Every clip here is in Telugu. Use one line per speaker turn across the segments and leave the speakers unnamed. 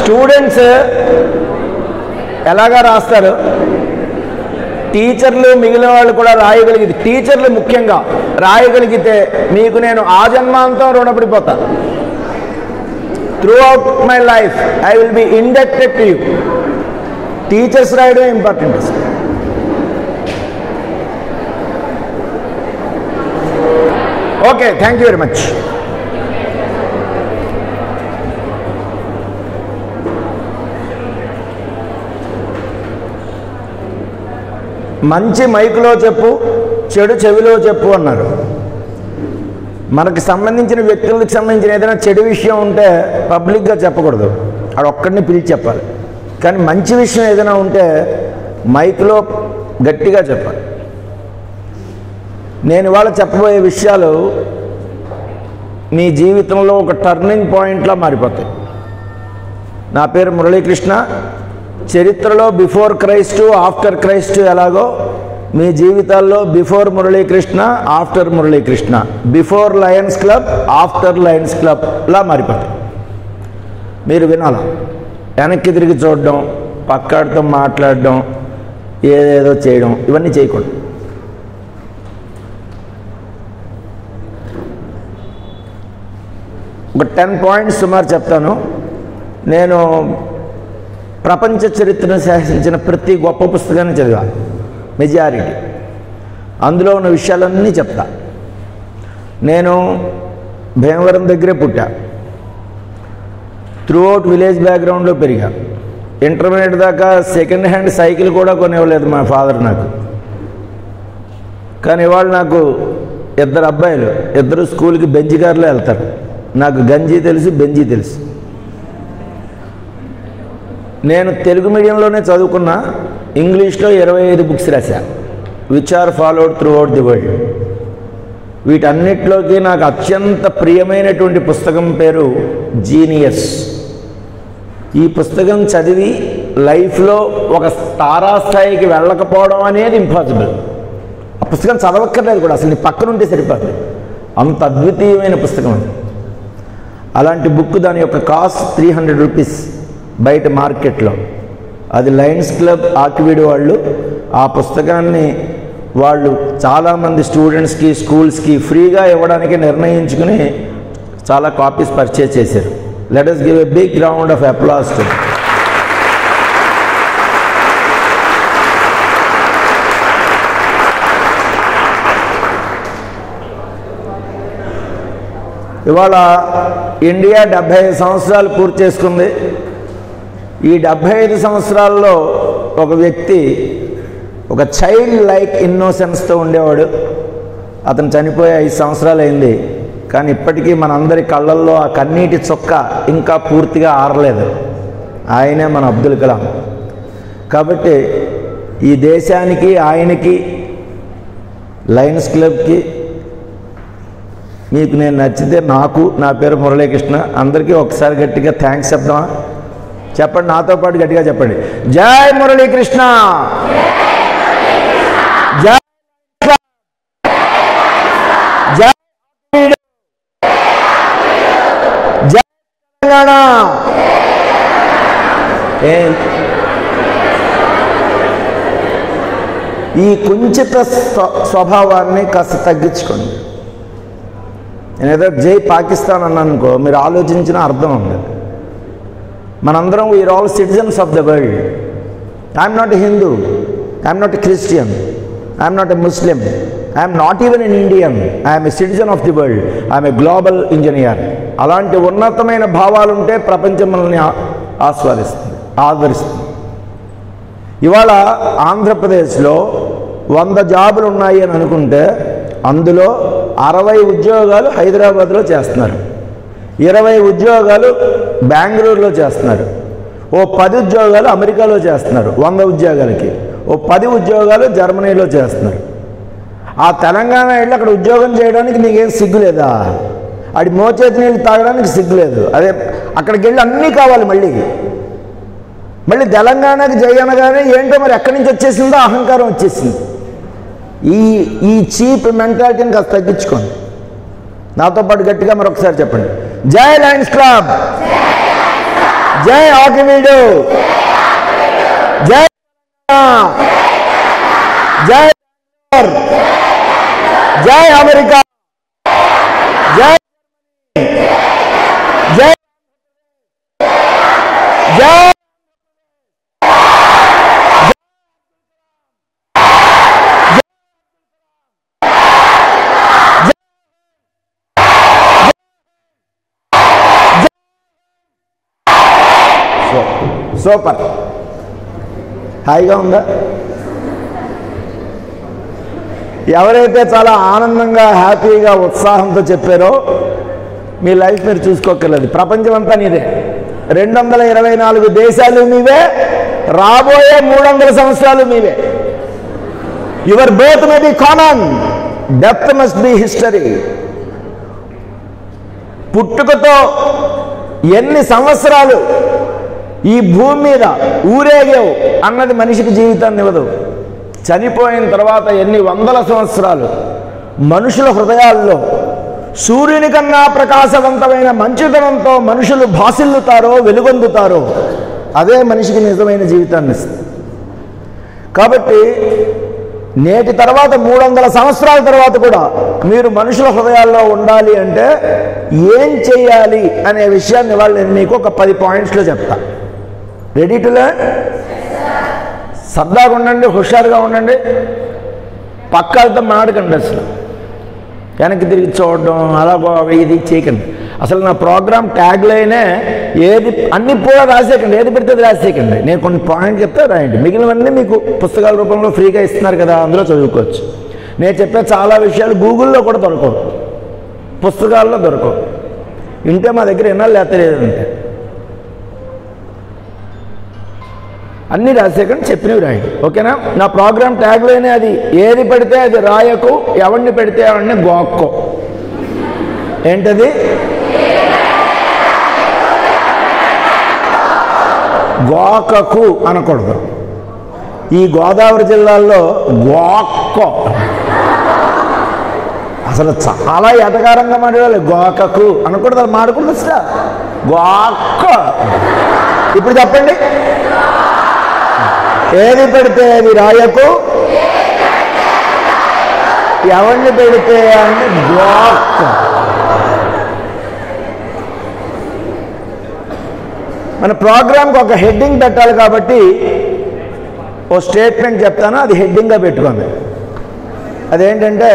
స్టూడెంట్స్ ఎలాగా రాస్తారు టీచర్లు మిగిలిన వాళ్ళు కూడా రాయగలిగితే టీచర్లు ముఖ్యంగా రాయగలిగితే మీకు నేను ఆ జన్మాంతం రుణపడిపోతా throughout my life I will be inducted to you teachers రాయడమే ఇంపార్టెంట్ అసలు okay thank you very much మంచి మైకులో చెప్పు చెడు చెవిలో చెప్పు అన్నారు మనకు సంబంధించిన వ్యక్తులకు సంబంధించిన ఏదైనా చెడు విషయం ఉంటే పబ్లిక్గా చెప్పకూడదు ఆడ ఒక్కడిని పిలిచి చెప్పాలి కానీ మంచి విషయం ఏదైనా ఉంటే మైక్లో గట్టిగా చెప్పాలి నేను ఇవాళ చెప్పబోయే విషయాలు మీ జీవితంలో ఒక టర్నింగ్ పాయింట్లా మారిపోతాయి నా పేరు మురళీకృష్ణ చరిత్రలో బిఫోర్ క్రైస్ట్ ఆఫ్టర్ క్రైస్ట్ ఎలాగో మీ జీవితాల్లో before Muralikrishna after Muralikrishna before lions club after lions club లా మారిపోతాయి మీరు వినాల వెనక్కి తిరిగి చూడడం పక్కాడితో మాట్లాడడం ఏదేదో చేయడం ఇవన్నీ చేయకూడదు ఒక టెన్ పాయింట్స్ సుమారు చెప్తాను నేను ప్రపంచ చరిత్రను శాసించిన ప్రతి గొప్ప పుస్తకాన్ని చదివా మెజారిటీ అందులో ఉన్న విషయాలన్నీ చెప్తా నేను భీమవరం దగ్గరే పుట్టా త్రూ అవుట్ విలేజ్ బ్యాక్గ్రౌండ్లో పెరిగా ఇంటర్మీడియట్ దాకా సెకండ్ హ్యాండ్ సైకిల్ కూడా కొనివ్వలేదు మా ఫాదర్ నాకు కానీ ఇవాళ నాకు ఇద్దరు అబ్బాయిలు ఇద్దరు స్కూల్కి బెంచి కార్లో వెళ్తారు నాకు గంజి తెలుసు బెంజీ తెలుసు నేను తెలుగు మీడియంలోనే చదువుకున్నా ఇంగ్లీష్లో ఇరవై ఐదు బుక్స్ రాశా which are followed throughout the world వీటన్నిటిలోకి నాకు అత్యంత ప్రియమైనటువంటి పుస్తకం పేరు జీనియస్ ఈ పుస్తకం చదివి లైఫ్లో ఒక తారాస్థాయికి వెళ్ళకపోవడం అనేది ఇంపాసిబుల్ ఆ పుస్తకం చదవక్కర్లేదు కూడా అసలు నీ పక్కనుంటే సరిపోదు అంత అద్వితీయమైన పుస్తకం అది అలాంటి బుక్ దాని యొక్క కాస్ట్ త్రీ హండ్రెడ్ రూపీస్ బయట మార్కెట్లో అది లయన్స్ క్లబ్ ఆకివీడు వాళ్ళు ఆ పుస్తకాన్ని వాళ్ళు చాలామంది స్టూడెంట్స్కి స్కూల్స్కి ఫ్రీగా ఇవ్వడానికి నిర్ణయించుకుని చాలా కాపీస్ పర్చేజ్ చేశారు let us give a big round of applause to ఇవాళ ఇండియా డెబ్భై ఐదు సంవత్సరాలు పూర్తి చేసుకుంది ఈ డెబ్భై ఐదు సంవత్సరాల్లో ఒక వ్యక్తి ఒక చైల్డ్ లైక్ ఇన్నోసెన్స్తో ఉండేవాడు అతను చనిపోయి ఐదు సంవత్సరాలు అయింది కానీ ఇప్పటికీ మనందరి కళ్ళల్లో ఆ కన్నీటి చొక్క ఇంకా పూర్తిగా ఆరలేదు ఆయనే మన అబ్దుల్ కలాం కాబట్టి ఈ దేశానికి ఆయనకి లయన్స్ క్లబ్కి మీకు నేను నచ్చితే నాకు నా పేరు మురళీకృష్ణ అందరికీ ఒకసారి గట్టిగా థ్యాంక్స్ చెప్దామా చెప్పండి నాతో పాటు గట్టిగా చెప్పండి జై మురళీకృష్ణ జై జై జై తెలంగాణ ఏ ఈ కుంచిత స్వ- స్వభావాన్ని కాస్త తగ్గించుకోండి నేను ఏదో జై పాకిస్తాన్ అన్నాను అనుకో మీరు ఆలోచించిన అర్థం ఉంది మనందరం we are all citizens of the world I'm not a Hindu I'm not a Christian I'm not a Muslim I'm not even an Indian I'm a citizen of the world I'm a global engineer అలాంటి ఉన్నతమైన భావాలుంటే ప్రపంచం మనల్ని ఆ- ఆస్వాదిస్తుంది ఆదరిస్తుంది ఇవాళ ఆంధ్రప్రదేశ్లో వంద జాబులు ఉన్నాయి అని అనుకుంటే అందులో అరవై ఉద్యోగాలు హైదరాబాద్లో చేస్తున్నారు ఇరవై ఉద్యోగాలు బెంగళూరులో చేస్తున్నారు ఓ పది ఉద్యోగాలు అమెరికాలో చేస్తున్నారు వంద ఉద్యోగాలకి ఓ పది ఉద్యోగాలు జర్మనీలో చేస్తున్నారు ఆ తెలంగాణ వెళ్ళి అక్కడ ఉద్యోగం చేయడానికి నీకేం సిగ్గు లేదా ఆడి మోచేతి నీళ్ళు తాగడానికి సిగ్గు లేదు అదే అక్కడికి వెళ్ళి అన్నీ కావాలి మళ్ళీ మళ్ళీ తెలంగాణకి జై అనగానే ఏంటో మరి ఎక్కడి నుంచి వచ్చేసిందో అహంకారం వచ్చేసింది ఈ ఈ చీప్ మెంటాలిటీని కాస్త తగ్గించుకోండి నాతో పాటు గట్టిగా మరొకసారి చెప్పండి జై లయన్స్ క్లబ్ జై ఆకివీడు జై జై జై అమెరికా జై జై జై సూపర్ హాయిగా ఉందా ఎవరైతే చాలా ఆనందంగా హ్యాపీగా ఉత్సాహంతో చెప్పారో మీ లైఫ్ మీరు చూసుకోక్కర్లేదు ప్రపంచం అంతా నీదే రెండు వందల ఇరవై నాలుగు దేశాలు మీవే రాబోయే మూడు వందల సంవత్సరాలు మీవే your birth may be common డెప్త్ మస్ట్ బి హిస్టరీ పుట్టుకతో ఎన్ని సంవత్సరాలు ఈ భూమి మీద ఊరేగావు అన్నది మనిషికి జీవితాన్ని ఇవ్వదు చనిపోయిన తర్వాత ఎన్ని వందల సంవత్సరాలు మనుషుల హృదయాల్లో సూర్యుని కన్నా ప్రకాశవంతమైన మంచితనంతో మనుషులు భాసిల్లుతారో వెలుగొందుతారో అదే మనిషికి నిజమైన జీవితాన్ని ఇస్తుంది కాబట్టి నేటి తర్వాత మూడు వందల సంవత్సరాల తర్వాత కూడా మీరు మనుషుల హృదయాల్లో ఉండాలి అంటే ఏం చేయాలి అనే విషయాన్ని వాళ్ళు నేను మీకు ఒక పది పాయింట్స్లో చెప్తా రెడీ టు లెర్న్ సరదాగా ఉండండి హుషారుగా ఉండండి పక్కలతో మాడకండి అసలు వెనక్కి తిరిగి చూడడం అలా గో- ఇది చేయకండి అసలు నా ప్రోగ్రామ్ ట్యాగ్ లైనే ఏది అన్ని కూడా రాసేయకండి ఏది పెడితే అది రాసేయకండి నేను కొన్ని పాయింట్ చెప్తే రాయండి మిగిలినవన్నీ మీకు పుస్తకాల రూపంలో ఫ్రీగా ఇస్తున్నారు కదా అందులో చదువుకోవచ్చు నేను చెప్పే చాలా విషయాలు గూగుల్లో కూడా దొరకవు పుస్తకాల్లో దొరకవు ఇంటే మా దగ్గర ఎన్నాళ్ళు లేత లేదంటే అన్ని రాసేకండి చెప్పినవి రాయండి ఓకేనా నా ప్రోగ్రామ్ ట్యాగ్లోనే అది ఏది పెడితే అది రాయకు ఎవరిని పెడితే ఎవరిని గోక్కో ఏంటది గోకకు అనకూడదు ఈ గోదావరి జిల్లాల్లో గోక్కో అసలు చాలా ఎటకారంగా మాట్లాడాలి గోకకు అనకూడదు అది మాడకూడదు అసలు గోక్క ఇప్పుడు చెప్పండి ఏది పెడితే అది రాయకు ఎవరిని పెడితే అని బ్లాక్ మన ప్రోగ్రామ్కి ఒక హెడ్డింగ్ పెట్టాలి కాబట్టి ఓ స్టేట్మెంట్ చెప్తాను అది హెడ్డింగ్గా పెట్టుకోండి అదేంటంటే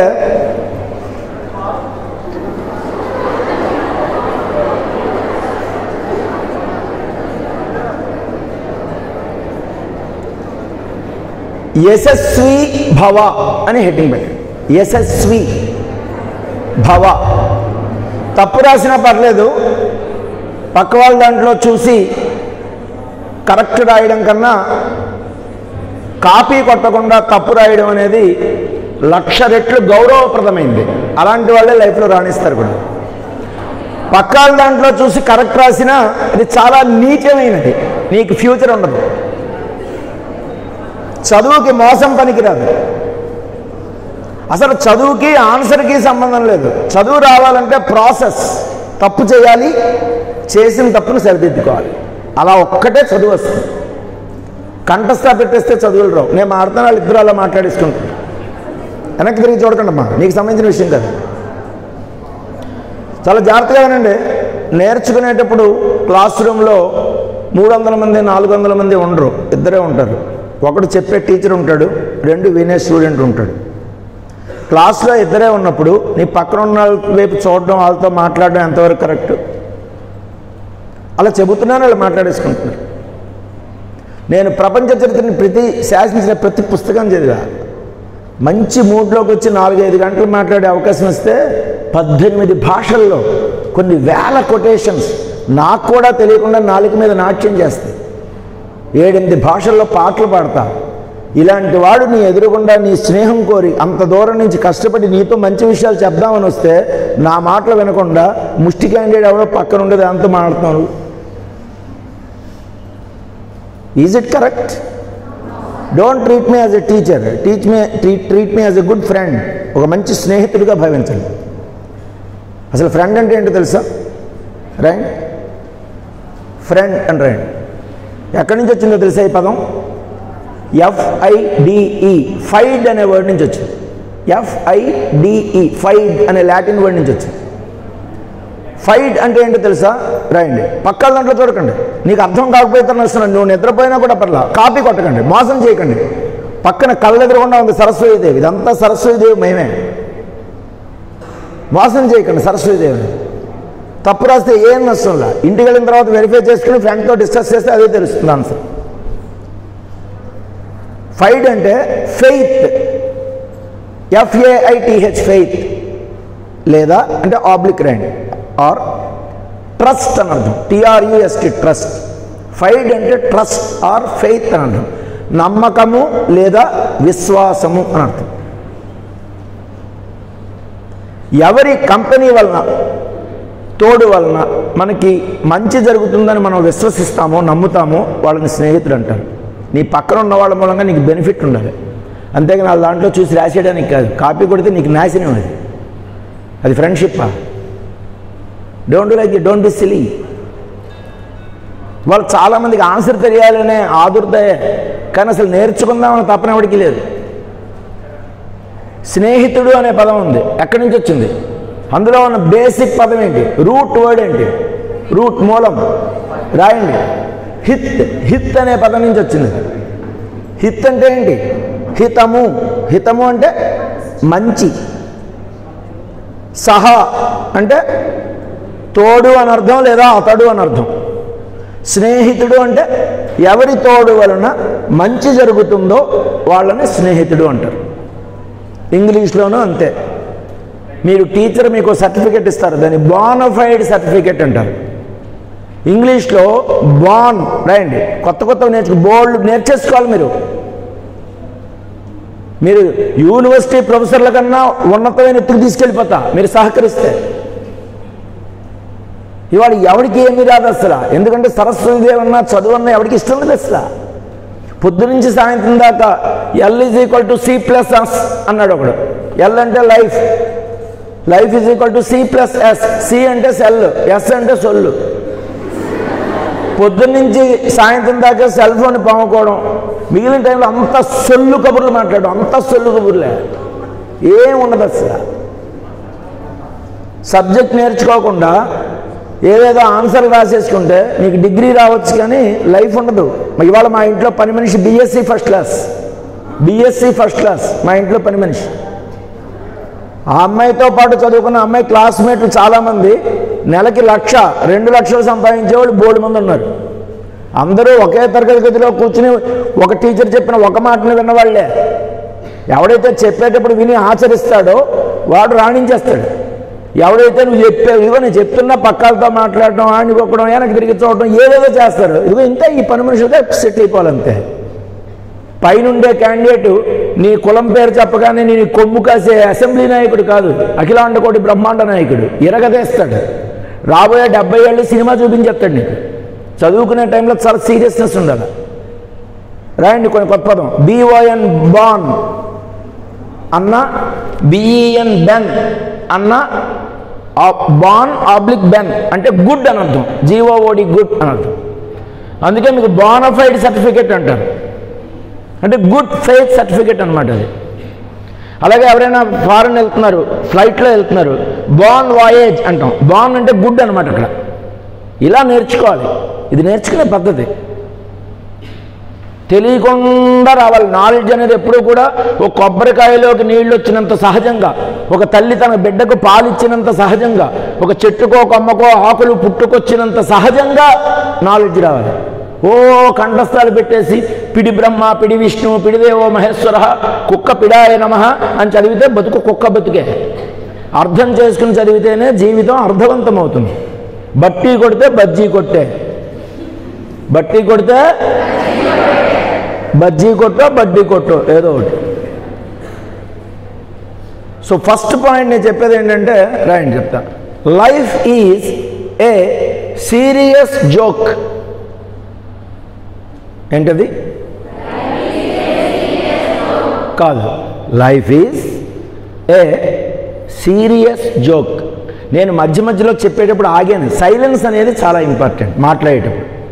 యశస్వి భవ అని హెడ్డింగ్ పెట్టండి యశస్వి భవ తప్పు రాసినా పర్లేదు పక్క వాళ్ళ దాంట్లో చూసి కరెక్ట్ రాయడం కన్నా కాపీ కొట్టకుండా తప్పు రాయడం అనేది లక్ష రెట్లు గౌరవప్రదమైంది అలాంటి వాళ్ళే లైఫ్లో రాణిస్తారు కూడా పక్క వాళ్ళ దాంట్లో చూసి కరెక్ట్ రాసినా అది చాలా నీచమైనది నీకు ఫ్యూచర్ ఉండదు చదువుకి మోసం పనికిరాదు అసలు చదువుకి ఆన్సర్కి సంబంధం లేదు చదువు రావాలంటే ప్రాసెస్ తప్పు చేయాలి చేసిన తప్పును సరిదిద్దుకోవాలి అలా ఒక్కటే చదువు వస్తుంది కంఠస్థ పెట్టేస్తే చదువులు రావు నేను మాట్లాడిన వాళ్ళు ఇద్దరు అలా మాట్లాడేసుకుంటాను వెనక్కి తిరిగి చూడకండి అమ్మా నీకు సంబంధించిన విషయం కాదు చాలా జాగ్రత్తగా వినండి నేర్చుకునేటప్పుడు క్లాస్ రూమ్లో మూడు వందల మంది నాలుగు వందల మంది ఉండరు ఇద్దరే ఉంటారు ఒకడు చెప్పే టీచర్ ఉంటాడు రెండు వినే స్టూడెంట్ ఉంటాడు క్లాస్లో ఇద్దరే ఉన్నప్పుడు నీ పక్కన ఉన్న వాళ్ళ వైపు చూడడం వాళ్ళతో మాట్లాడడం ఎంతవరకు కరెక్ట్ అలా చెబుతున్నాను వాళ్ళు మాట్లాడేసుకుంటున్నారు నేను ప్రపంచ చరిత్రని ప్రతి శాసించిన ప్రతి పుస్తకం చదివా మంచి మూడ్లోకి వచ్చి నాలుగైదు గంటలు మాట్లాడే అవకాశం వస్తే పద్దెనిమిది భాషల్లో కొన్ని వేల కొటేషన్స్ నాకు కూడా తెలియకుండా నాలుక మీద నాట్యం చేస్తాయి ఏడెనిమిది భాషల్లో పాటలు పాడతా ఇలాంటి వాడు నీ ఎదురుగుండా నీ స్నేహం కోరి అంత దూరం నుంచి కష్టపడి నీతో మంచి విషయాలు చెప్దామని వస్తే నా మాటలు వినకుండా ముష్టి క్యాండిడేట్ ఎవడో పక్కన ఉండేది అంత మాడుతున్నాను is it correct don't treat me as a teacher teach me treat treat me as a good friend ఒక మంచి స్నేహితుడిగా భావించండి అసలు ఫ్రెండ్ అంటే ఏంటో తెలుసా రైట్ ఫ్రెండ్ అని రాయండి ఎక్కడి నుంచి వచ్చిందో తెలుసా ఈ పదం ఎఫ్ఐడిఈ ఫైడ్ అనే వర్డ్ నుంచి వచ్చింది ఎఫ్ఐడిఈ ఫైడ్ అనే లాటిన్ వర్డ్ నుంచి వచ్చింది ఫైట్ అంటే ఏంటో తెలుసా రాయండి పక్కల దాంట్లో చూడకండి నీకు అర్థం కాకపోతే నడుస్తున్నాను నువ్వు నిద్రపోయినా కూడా పర్లా కాపీ కొట్టకండి మోసం చేయకండి పక్కన కళ్ళు ఎదురకుండా ఉంది సరస్వతీదేవి ఇదంతా సరస్వతీదేవి మేమే మోసం చేయకండి సరస్వతీదేవిని తప్పు రాస్తే ఏం నష్టంలా ఇంటికి వెళ్ళిన తర్వాత వెరిఫై చేసుకుని ఫ్రెండ్తో డిస్కస్ చేస్తే అదే తెలుస్తుంది ఆన్సర్ ఫైట్ అంటే ఫెయిత్ ఎఫ్ఏఐటిహెచ్ ఫెయిత్ లేదా అంటే ఆబ్లిక్ రైండ్ ఆర్ ట్రస్ట్ అని అర్థం టిఆర్యుఎస్టి ట్రస్ట్ ఫైడ్ అంటే ట్రస్ట్ ఆర్ ఫెయిత్ అని అర్థం నమ్మకము లేదా విశ్వాసము అని అర్థం ఎవరి కంపెనీ వలన తోడు వలన మనకి మంచి జరుగుతుందని మనం విశ్వసిస్తామో నమ్ముతామో వాళ్ళని స్నేహితుడు అంటారు నీ పక్కన ఉన్న వాళ్ళ మూలంగా నీకు బెనిఫిట్ ఉండాలి అంతేగాని వాళ్ళ దాంట్లో చూసి రాసేయడానికి కాదు కాపీ కొడితే నీకు నాశనం అది అది ఫ్రెండ్షిప్పా don't like it don't be silly వాళ్ళు చాలామందికి ఆన్సర్ తెలియాలనే ఆదుర్దయే కానీ అసలు నేర్చుకుందామని తప్పన ఎవరికి లేదు స్నేహితుడు అనే పదం ఉంది ఎక్కడి నుంచి వచ్చింది అందులో ఉన్న బేసిక్ పదం ఏంటి రూట్ వర్డ్ ఏంటి రూట్ మూలం రాయండి హిత్ హిత్ అనే పదం నుంచి వచ్చింది హిత్ అంటే ఏంటి హితము హితము అంటే మంచి సహా అంటే తోడు అని అర్థం లేదా అతడు అని అర్థం స్నేహితుడు అంటే ఎవరి తోడు వలన మంచి జరుగుతుందో వాళ్ళని స్నేహితుడు అంటారు ఇంగ్లీష్లోనూ అంతే మీరు టీచర్ మీకు సర్టిఫికెట్ ఇస్తారు దాన్ని బానఫైడ్ సర్టిఫికెట్ అంటారు ఇంగ్లీష్లో బాన్ రాయండి కొత్త కొత్త నేర్చుకో బోల్డ్ నేర్చేసుకోవాలి మీరు మీరు యూనివర్సిటీ ప్రొఫెసర్ల కన్నా ఉన్నతమైన ఎత్తుకు తీసుకెళ్ళిపోతా మీరు సహకరిస్తే ఇవాళ ఎవరికి ఏమీ రాదు అసలు ఎందుకంటే సరస్వతి దేవన్నా చదువన్నా ఎవరికి ఇష్టం లేదు అసలు పొద్దు నుంచి సాయంత్రం దాకా L is equal to C plus S అన్నాడు ఒకడు ఎల్ అంటే life life is equal to C plus S C అంటే సెల్ ఎస్ అంటే సొల్లు పొద్దున్న నుంచి సాయంత్రం దాకా సెల్ ఫోన్ పాముకోవడం మిగిలిన టైంలో అంత సొల్లు కబుర్లు మాట్లాడడం అంత సొల్లు కబుర్లే ఏం ఉండదు అసలు సబ్జెక్ట్ నేర్చుకోకుండా ఏదేదో ఆన్సర్లు రాసేసుకుంటే నీకు డిగ్రీ రావచ్చు కానీ లైఫ్ ఉండదు ఇవాళ మా ఇంట్లో పని మనిషి B Sc first class B Sc first class మా ఇంట్లో పని మనిషి ఆ అమ్మాయితో పాటు చదువుకున్న అమ్మాయి క్లాస్మేట్లు చాలామంది నెలకి లక్ష రెండు లక్షలు సంపాదించేవాళ్ళు బోర్డు మంది ఉన్నారు అందరూ ఒకే తరగతి గదిలో కూర్చుని ఒక టీచర్ చెప్పిన ఒక మాటను విన్నవాళ్లే ఎవడైతే చెప్పేటప్పుడు విని ఆచరిస్తాడో వాడు రాణించేస్తాడు ఎవడైతే నువ్వు చెప్పావు ఇదిగో నేను చెప్తున్నా పక్కాలతో మాట్లాడడం ఆడిపోకడం వెనక్కి తిరిగి చూడటం ఏదేదో చేస్తారు ఇదిగో ఇంకా ఈ పని మనుషులతో సెట్ అయిపోవాలంతే పైనుండే క్యాండిడేట్ నీ కులం పేరు చెప్పగానే నీ కొమ్ము కాసే అసెంబ్లీ నాయకుడు కాదు అఖిలాండ కోటి బ్రహ్మాండ నాయకుడు ఇరగదేస్తాడు రాబోయే డెబ్బై ఏళ్ళు సినిమా చూపించేస్తాడు నీకు చదువుకునే టైంలో చాలా సీరియస్నెస్ ఉండాలి రాయండి కొన్ని కొత్త పదం బీఓఎన్ బాన్ అన్న బిఈఎన్ బెన్ అన్న బాన్ ఆబ్లిక్ బెన్ అంటే గుడ్ అని అర్థం జీఓఓడి గుడ్ అని అర్థం అందుకే మీకు బానఫైడ్ సర్టిఫికేట్ అంటారు అంటే గుడ్ ఫెయిత్ సర్టిఫికేట్ అనమాట అది అలాగే ఎవరైనా ఫారెన్ వెళ్తున్నారు ఫ్లైట్లో వెళ్తున్నారు బాన్ వాయేజ్ అంటాం బాన్ అంటే గుడ్ అనమాట అక్కడ ఇలా నేర్చుకోవాలి ఇది నేర్చుకునే పద్ధతి తెలియకుండా రావాలి నాలెడ్జ్ అనేది ఎప్పుడూ కూడా ఒక కొబ్బరికాయలోకి నీళ్ళు వచ్చినంత సహజంగా ఒక తల్లి తన బిడ్డకు పాలిచ్చినంత సహజంగా ఒక చెట్టుకో కొమ్మకో ఆకులు పుట్టుకొచ్చినంత సహజంగా నాలెడ్జ్ రావాలి ఓ కంఠస్థాలు పెట్టేసి పిడి బ్రహ్మ పిడి విష్ణు పిడిదేవో మహేశ్వర కుక్క పిడాయ నమ అని చదివితే బతుకు కుక్క బతుకే అర్థం చేసుకుని చదివితేనే జీవితం అర్థవంతం అవుతుంది బట్టి కొడితే బజ్జీ కొట్టే బట్టి కొడితే బజ్జీ కొట్టో బడ్డీ కొట్టో ఏదో ఒకటి సో ఫస్ట్ పాయింట్ నేను చెప్పేది ఏంటంటే రాయండి చెప్తా life is a serious joke ఏంటది కాదు life is a serious joke నేను మధ్య మధ్యలో చెప్పేటప్పుడు ఆగాను సైలెన్స్ అనేది చాలా ఇంపార్టెంట్ మాట్లాడేటప్పుడు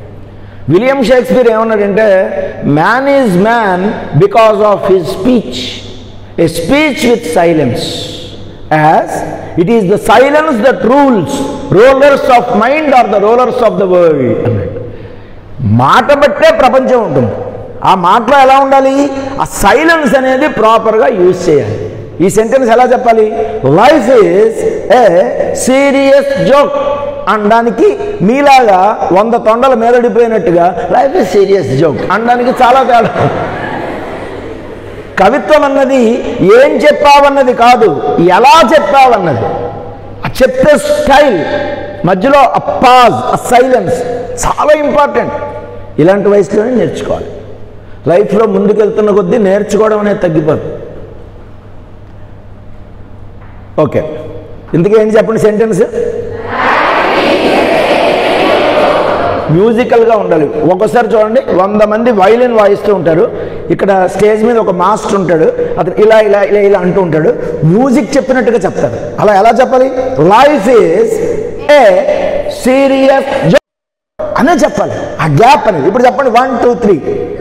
విలియం షేక్స్పియర్ ఏమన్నాడంటే man is man because of his speech a speech with silence as it is the silence that rules rollers of mind are the rollers of the world అన్నాడు మాట బట్టే ప్రపంచం ఉంటుంది ఆ మాటలో ఎలా ఉండాలి ఆ సైలెన్స్ అనేది ప్రాపర్గా యూజ్ చేయాలి ఈ సెంటెన్స్ ఎలా చెప్పాలి life is a serious joke అనడానికి మీలాగా వంద తొండల మీదడిపోయినట్టుగా లైఫ్ ఈజ్ సీరియస్ జోక్ అనడానికి చాలా తేడా కవిత్వం అన్నది ఏం చెప్పావన్నది కాదు ఎలా చెప్పావన్నది ఆ చెప్పే స్టైల్ మధ్యలో ఆ పాజ్ ఆ సైలెన్స్ చాలా ఇంపార్టెంట్ ఇలాంటి వయసులోనే నేర్చుకోవాలి లైఫ్లో ముందుకెళ్తున్న కొద్దీ నేర్చుకోవడం అనేది తగ్గిపోతుంది ఓకే ఇందుకే ఏం చెప్పండి సెంటెన్స్ మ్యూజికల్గా ఉండాలి ఒక్కోసారి చూడండి వంద మంది వైలిన్ వాయిస్తూ ఉంటారు ఇక్కడ స్టేజ్ మీద ఒక మాస్టర్ ఉంటాడు అతను ఇలా ఇలా ఇలా ఇలా అంటూ ఉంటాడు మ్యూజిక్ చెప్పినట్టుగా చెప్తాడు అలా ఎలా చెప్పాలి లైఫ్ ఈజ్ ఏ సీరియస్ అనే చెప్పాలి ఆ గ్యాప్ అనేది ఇప్పుడు చెప్పండి వన్ టూ త్రీ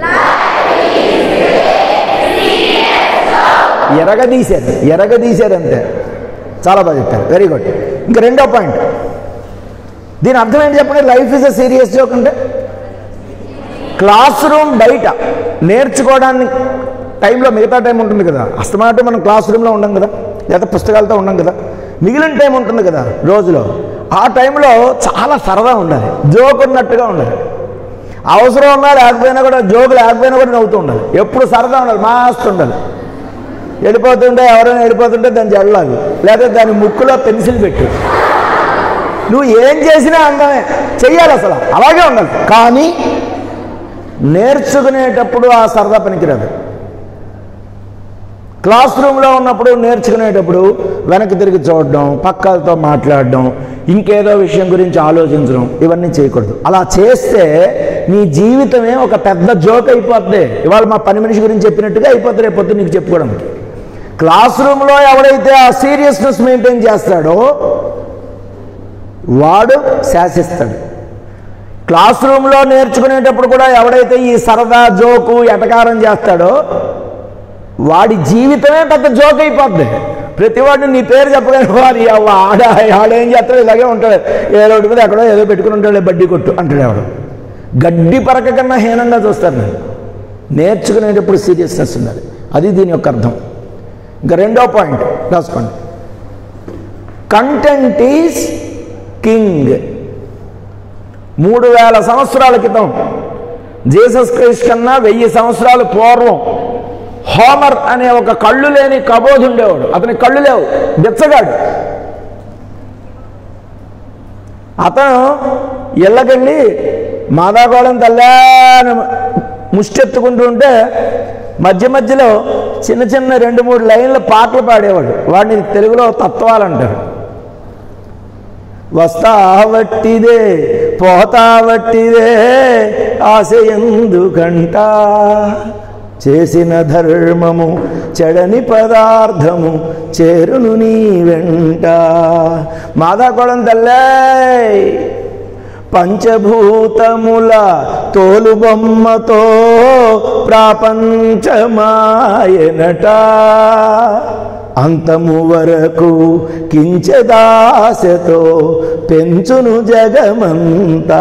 ఎరగదీశారు ఎరగదీశారు అంతే చాలా బాగా చెప్పారు వెరీ గుడ్ ఇంకా రెండో పాయింట్ దీని అర్థం ఏంటి చెప్పండి life is a serious joke అంటే క్లాస్ రూమ్ బయట నేర్చుకోవడానికి టైంలో మిగతా టైం ఉంటుంది కదా అస్తమాటు మనం క్లాస్ రూమ్లో ఉండం కదా లేదా పుస్తకాలతో ఉండం కదా మిగిలిన టైం ఉంటుంది కదా రోజులో ఆ టైంలో చాలా సరదా ఉండాలి జోక్ ఉన్నట్టుగా ఉండాలి అవసరం ఉన్నా లేకపోయినా కూడా జోక్ లేకపోయినా కూడా నవ్వుతూ ఉండాలి ఎప్పుడు సరదా ఉండాలి మాస్తు ఉండాలి వెళ్ళిపోతుంటే ఎవరైనా వెళ్ళిపోతుంటే దాన్ని జడలాగు లేదా దాని ముక్కులో పెన్సిల్ పెట్టు నువ్వు ఏం చేసినా అందమే చెయ్యాలి అసలు అలాగే ఉండాలి కానీ నేర్చుకునేటప్పుడు ఆ సరదా పనికిరాదు క్లాస్ రూమ్లో ఉన్నప్పుడు నేర్చుకునేటప్పుడు వెనక్కి తిరిగి చూడడం పక్కలతో మాట్లాడడం ఇంకేదో విషయం గురించి ఆలోచించడం ఇవన్నీ చేయకూడదు అలా చేస్తే నీ జీవితమే ఒక పెద్ద జోక్ అయిపోద్ది ఇవాళ మా పని మనిషి గురించి చెప్పినట్టుగా అయిపోతుంది రేపు పొద్దున్న నీకు చెప్పుకోవడానికి క్లాస్ రూమ్లో ఎవడైతే ఆ సీరియస్నెస్ మెయింటైన్ చేస్తాడో వాడు శాసిస్తాడు క్లాస్ రూమ్లో నేర్చుకునేటప్పుడు కూడా ఎవడైతే ఈ సరదా జోకు ఎటకారం చేస్తాడో వాడి జీవితమే పెద్ద జోక్ అయిపోద్ది ప్రతివాడు నీ పేరు చెప్పగానే వారి అవ్వ ఆడ ఆడేం చేస్తాడు ఇలాగే ఉంటాడు ఏదో ఒకటి మీద ఎక్కడో ఏదో పెట్టుకుని ఉంటాడు బడ్డీ కొట్టు అంటాడు ఎవడు గడ్డి పరక కన్నా హీనంగా చూస్తాను నేను నేర్చుకునేటప్పుడు సీరియస్నెస్ ఉండాలి అది దీని యొక్క అర్థం ఇంకా రెండో పాయింట్ రాసుకోండి కంటెంట్ ఈజ్ కింగ్ మూడు వేల సంవత్సరాల క్రితం జీసస్ క్రైస్ట్ కన్నా వెయ్యి సంవత్సరాల పూర్వం హోమర్ అనే ఒక కళ్ళు లేని కబోధు ఉండేవాడు అతని కళ్ళు లేవు బెచ్చగాడు అతను ఇళ్ళకెళ్ళి మాదాగోళం తల్లాని ముష్టెత్తుకుంటూ ఉంటే మధ్య మధ్యలో చిన్న చిన్న రెండు మూడు లైన్ల పాటలు పాడేవాడు వాడిని తెలుగులో తత్వాలు అంటారు వస్తావట్టిదే పోతావట్టిదే ఆశ ఎందుకంట చేసిన ధర్మము చెడని పదార్థము చేరును నీ వెంట మాదాకోళం తల్లే పంచభూతముల తోలుబొమ్మతో ప్రాపంచమాయనట అంతము వరకు కించదాశతో పెంచును జగమంతా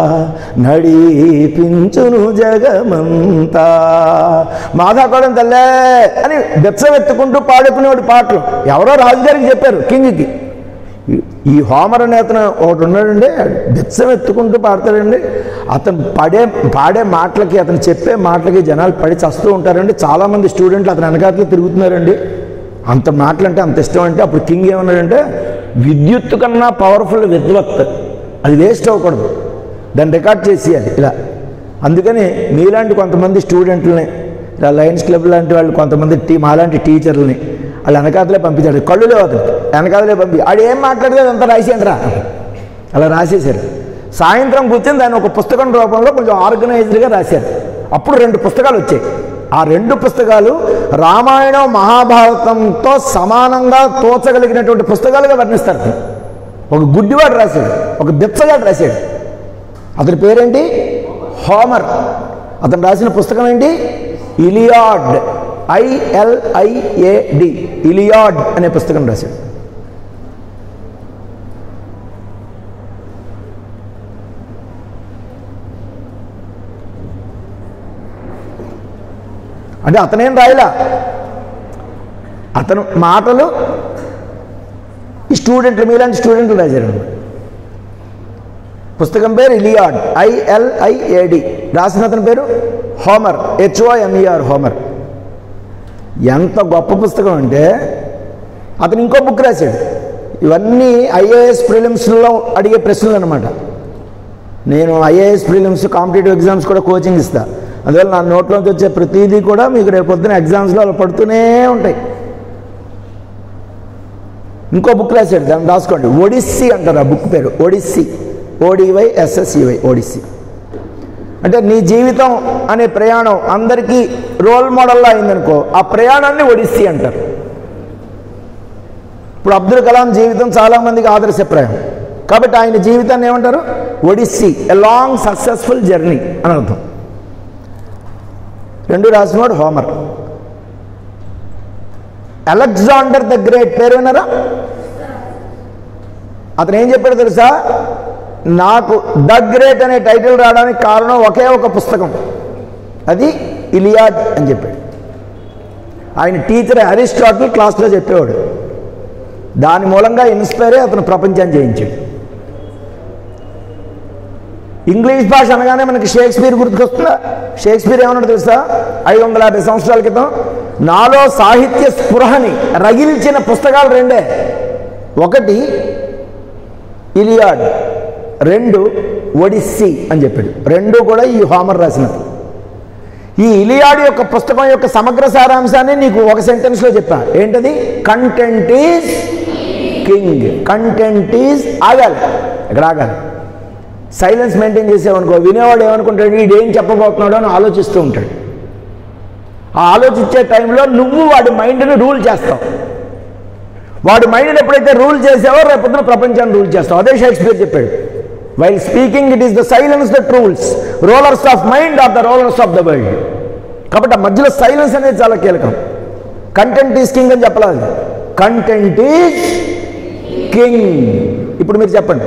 నడిపించును జగమంతా మాధాకోళం తల్లే అని బెచ్చవెత్తుకుంటూ పాడుకునేవాడు పాటలు ఎవరో రాజుగారికి చెప్పారు కింగ్కి ఈ హోమర్ అనే అతను ఒకటి ఉన్నాడండి బెచ్చం ఎత్తుకుంటూ పాడతాడండి అతను పడే పాడే మాటలకి అతను చెప్పే మాటలకి జనాలు పడి చస్తూ ఉంటారండి చాలామంది స్టూడెంట్లు అతని వెనకాతలు తిరుగుతున్నారండి అంత మాటలు అంటే అంత ఇష్టం అంటే అప్పుడు కింగ్ ఏమన్నాడంటే విద్యుత్ కన్నా పవర్ఫుల్ విద్వత్ అది వేస్ట్ అవ్వకూడదు దాన్ని రికార్డ్ చేసేయాలి ఇలా అందుకని మీలాంటి కొంతమంది స్టూడెంట్లని ఇలా లయన్స్ క్లబ్ లాంటి వాళ్ళు కొంతమంది టీ మాలాంటి టీచర్లని వాళ్ళు వెనకాతలే పంపించాడు కళ్ళు లేవు అతను వెనకాతలే పంపి ఆడు ఏం మాట్లాడితే అంతా రాసేయండిరా అలా రాసేశారు సాయంత్రం కూర్చొని దాన్ని ఒక పుస్తకం రూపంలో కొంచెం ఆర్గనైజ్డ్గా రాశారు అప్పుడు రెండు పుస్తకాలు వచ్చాయి ఆ రెండు పుస్తకాలు రామాయణం మహాభారతంతో సమానంగా తోచగలిగినటువంటి పుస్తకాలుగా వర్ణిస్తారు అతను. ఒక గుడ్డివాడు రాశాడు ఒక బిచ్చగాడు రాశాడు అతని పేరేంటి హోమర్ అతను రాసిన పుస్తకం ఏంటి ఇలియాడ్ ఐఎల్ఐఏడి ఇలియాడ్ అనే పుస్తకం రాశాడు అంటే అతనేం రాయలా అతను మాటలు ఈ స్టూడెంట్లు మీలాంటి స్టూడెంట్లు రాశారు అన్నమాట. పుస్తకం పేరు ఇలియాడ్ ఐఎల్ఐఏడి రాసిన అతని పేరు హోమర్ హెచ్ఓఎంఈఆర్ హోమర్ ఎంత గొప్ప పుస్తకం అంటే అతను ఇంకో బుక్ రాశాడు ఇవన్నీ ఐఏఎస్ ప్రిలిమ్స్లో అడిగే ప్రశ్నలు అనమాట నేను ఐఏఎస్ ప్రిలిమ్స్ కాంపిటేటివ్ ఎగ్జామ్స్ కూడా కోచింగ్ ఇస్తా అందువల్ల నా నోట్లోంచి వచ్చే ప్రతిదీ కూడా మీకు రేపు పొద్దున ఎగ్జామ్స్లో అలా పడుతూనే ఉంటాయి ఇంకో బుక్ రాశాడు దాన్ని రాసుకోండి ఒడిస్సీ అంటారు ఆ బుక్ పేరు ఒడిస్సీ ఓడివై ఎస్ఎస్ఈవై ఒడిస్సీ అంటే నీ జీవితం అనే ప్రయాణం అందరికీ రోల్ మోడల్లా అయిందనుకో ఆ ప్రయాణాన్ని ఒడిస్సీ అంటారు ఇప్పుడు అబ్దుల్ కలాం జీవితం చాలామందికి ఆదర్శప్రాయం కాబట్టి ఆయన జీవితాన్ని ఏమంటారు Odyssey a long successful journey అని అర్థం రెండు రాసినవాడు హోమర్ అలెగ్జాండర్ ద గ్రేట్ పేరు విన్నారా అతను ఏం చెప్పాడు తెలుసా నాకు ద గ్రేట్ అనే టైటిల్ రావడానికి కారణం ఒకే ఒక పుస్తకం అది ఇలియాడ్ అని చెప్పాడు ఆయన టీచర్ అరిస్టాటిల్ క్లాస్లో చెప్పేవాడు దాని మూలంగా ఇన్స్పైర్ అయ్యి అతను ప్రపంచాన్ని జయించాడు ఇంగ్లీష్ భాష అనగానే మనకి షేక్స్పియర్ గుర్తుకొస్తుందా షేక్స్పియర్ ఏమన్నాడు తెలుసా ఐదు వందల యాభై సంవత్సరాల క్రితం నాలో సాహిత్య స్పృహని రగిల్చిన పుస్తకాలు రెండే ఒకటి ఇలియాడ్ రెండు ఒడిస్సీ అని చెప్పాడు రెండు కూడా ఈ హోమర్ రాసినది ఈ ఇలియాడ్ యొక్క పుస్తకం యొక్క సమగ్ర సారాంశాన్ని నీకు ఒక సెంటెన్స్లో చెప్పా ఏంటది content is king content is ఆగాలి ఎక్కడ ఆగాలి సైలెన్స్ మెయింటైన్ చేసావనుకో వినేవాడు ఏమనుకుంటాడు వీడు ఏం చెప్పబోతున్నాడో అని ఆలోచిస్తూ ఉంటాడు ఆ ఆలోచించే టైంలో నువ్వు వాడి మైండ్ని రూల్ చేస్తావు వాడి మైండ్ని ఎప్పుడైతే రూల్ చేసావో రేపొద్దున ప్రపంచాన్ని రూల్ చేస్తావు అదే షేక్స్పియర్ చెప్పాడు while speaking it is the silence that rules rollers of mind are the rollers of the world కాబట్టి ఆ మధ్యలో సైలెన్స్ అనేది చాలా కీలకం కంటెంట్ ఈజ్ కింగ్ అని చెప్పలేదు కంటెంట్ ఈజ్ కింగ్ ఇప్పుడు మీరు చెప్పండి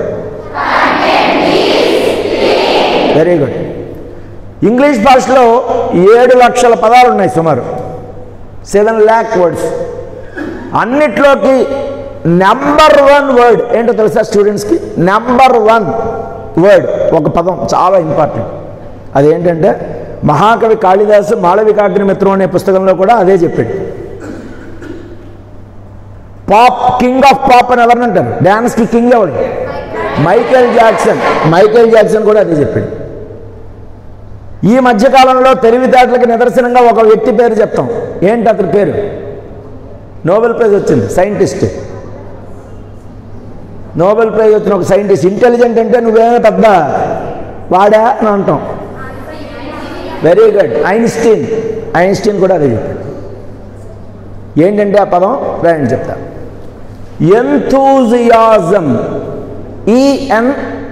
వెరీ గుడ్ ఇంగ్లీష్ భాషలో ఏడు లక్షల పదాలు ఉన్నాయి సుమారు సెవెన్ ల్యాక్ వర్డ్స్ అన్నిట్లోకి నెంబర్ వన్ వర్డ్ ఏంటో తెలుసా స్టూడెంట్స్కి నెంబర్ వన్ వర్డ్ ఒక పదం చాలా ఇంపార్టెంట్ అదేంటంటే మహాకవి కాళిదాసు మాళవికాగ్నిమిత్రం అనే పుస్తకంలో కూడా అదే చెప్పాడు పాప్ కింగ్ ఆఫ్ పాప్ అని ఎవరిని అంటారు డ్యాన్స్కి కింగ్ ఎవరు మైకేల్ జాక్సన్ మైకేల్ జాక్సన్ కూడా అదే చెప్పాడు ఈ మధ్యకాలంలో తెలివితేటలకు నిదర్శనంగా ఒక వ్యక్తి పేరు చెప్తాం ఏంటి అతని పేరు నోబెల్ ప్రైజ్ వచ్చింది సైంటిస్ట్ నోబెల్ ప్రైజ్ వచ్చిన ఒక సైంటిస్ట్ ఇంటెలిజెంట్ అంటే నువ్వేమో పెద్ద వాడా అని అంటాం వెరీ గుడ్ ఐన్స్టీన్ ఐన్స్టీన్ కూడా అదే చెప్పాడు ఏంటంటే ఆ పదం రాయండి చెప్తా ఎంతూజియాజం ఈఎన్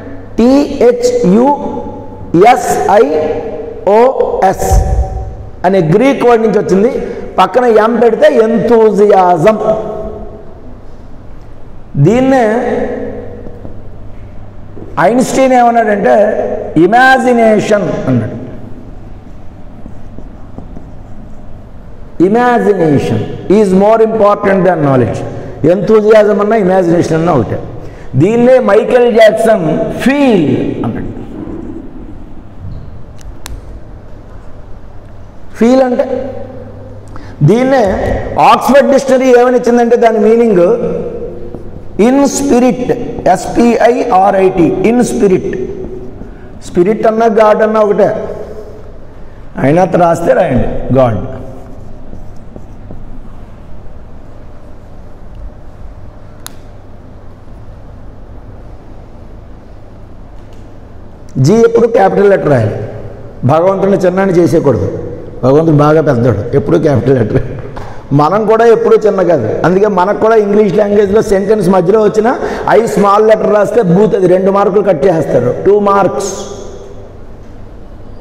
టిహెచ్యుఎస్ఐఓఎస్ అనే గ్రీక్ వర్డ్ నుంచి వచ్చింది పక్కన ఎం పెడితే ఎంతూజియాజం దీన్నే ఐన్స్టీన్ ఏమన్నాడంటే ఇమాజినేషన్ అన్నాడు imagination is more important than knowledge enthusiasm అన్న ఇమాజినేషన్ అన్న ఒకటే దీన్నే మైకేల్ జాక్సన్ ఫీల్ అన్నాడు ఫీల్ అంటే దీన్నే ఆక్స్ఫర్డ్ డిక్షనరీ ఏమని ఇచ్చిందంటే దాని meaning in spirit S P I R I T in spirit spirit అన్న గాడ్ అన్న ఒకటే అయినా రాస్తే రాయండి గాడ్ జీ ఎప్పుడు క్యాపిటల్ లెటర్ రాయాలి భగవంతుని చిన్నాన్ని చేసేయకూడదు భగవంతుడు బాగా పెద్దోడు ఎప్పుడు క్యాపిటల్ లెటర్ మనం కూడా ఎప్పుడూ చిన్న కాదు అందుకే మనకు కూడా ఇంగ్లీష్ లాంగ్వేజ్లో సెంటెన్స్ మధ్యలో వచ్చిన ఐ స్మాల్ లెటర్ రాస్తే బూత్ అది రెండు మార్కులు కట్ చేస్తారు టూ మార్క్స్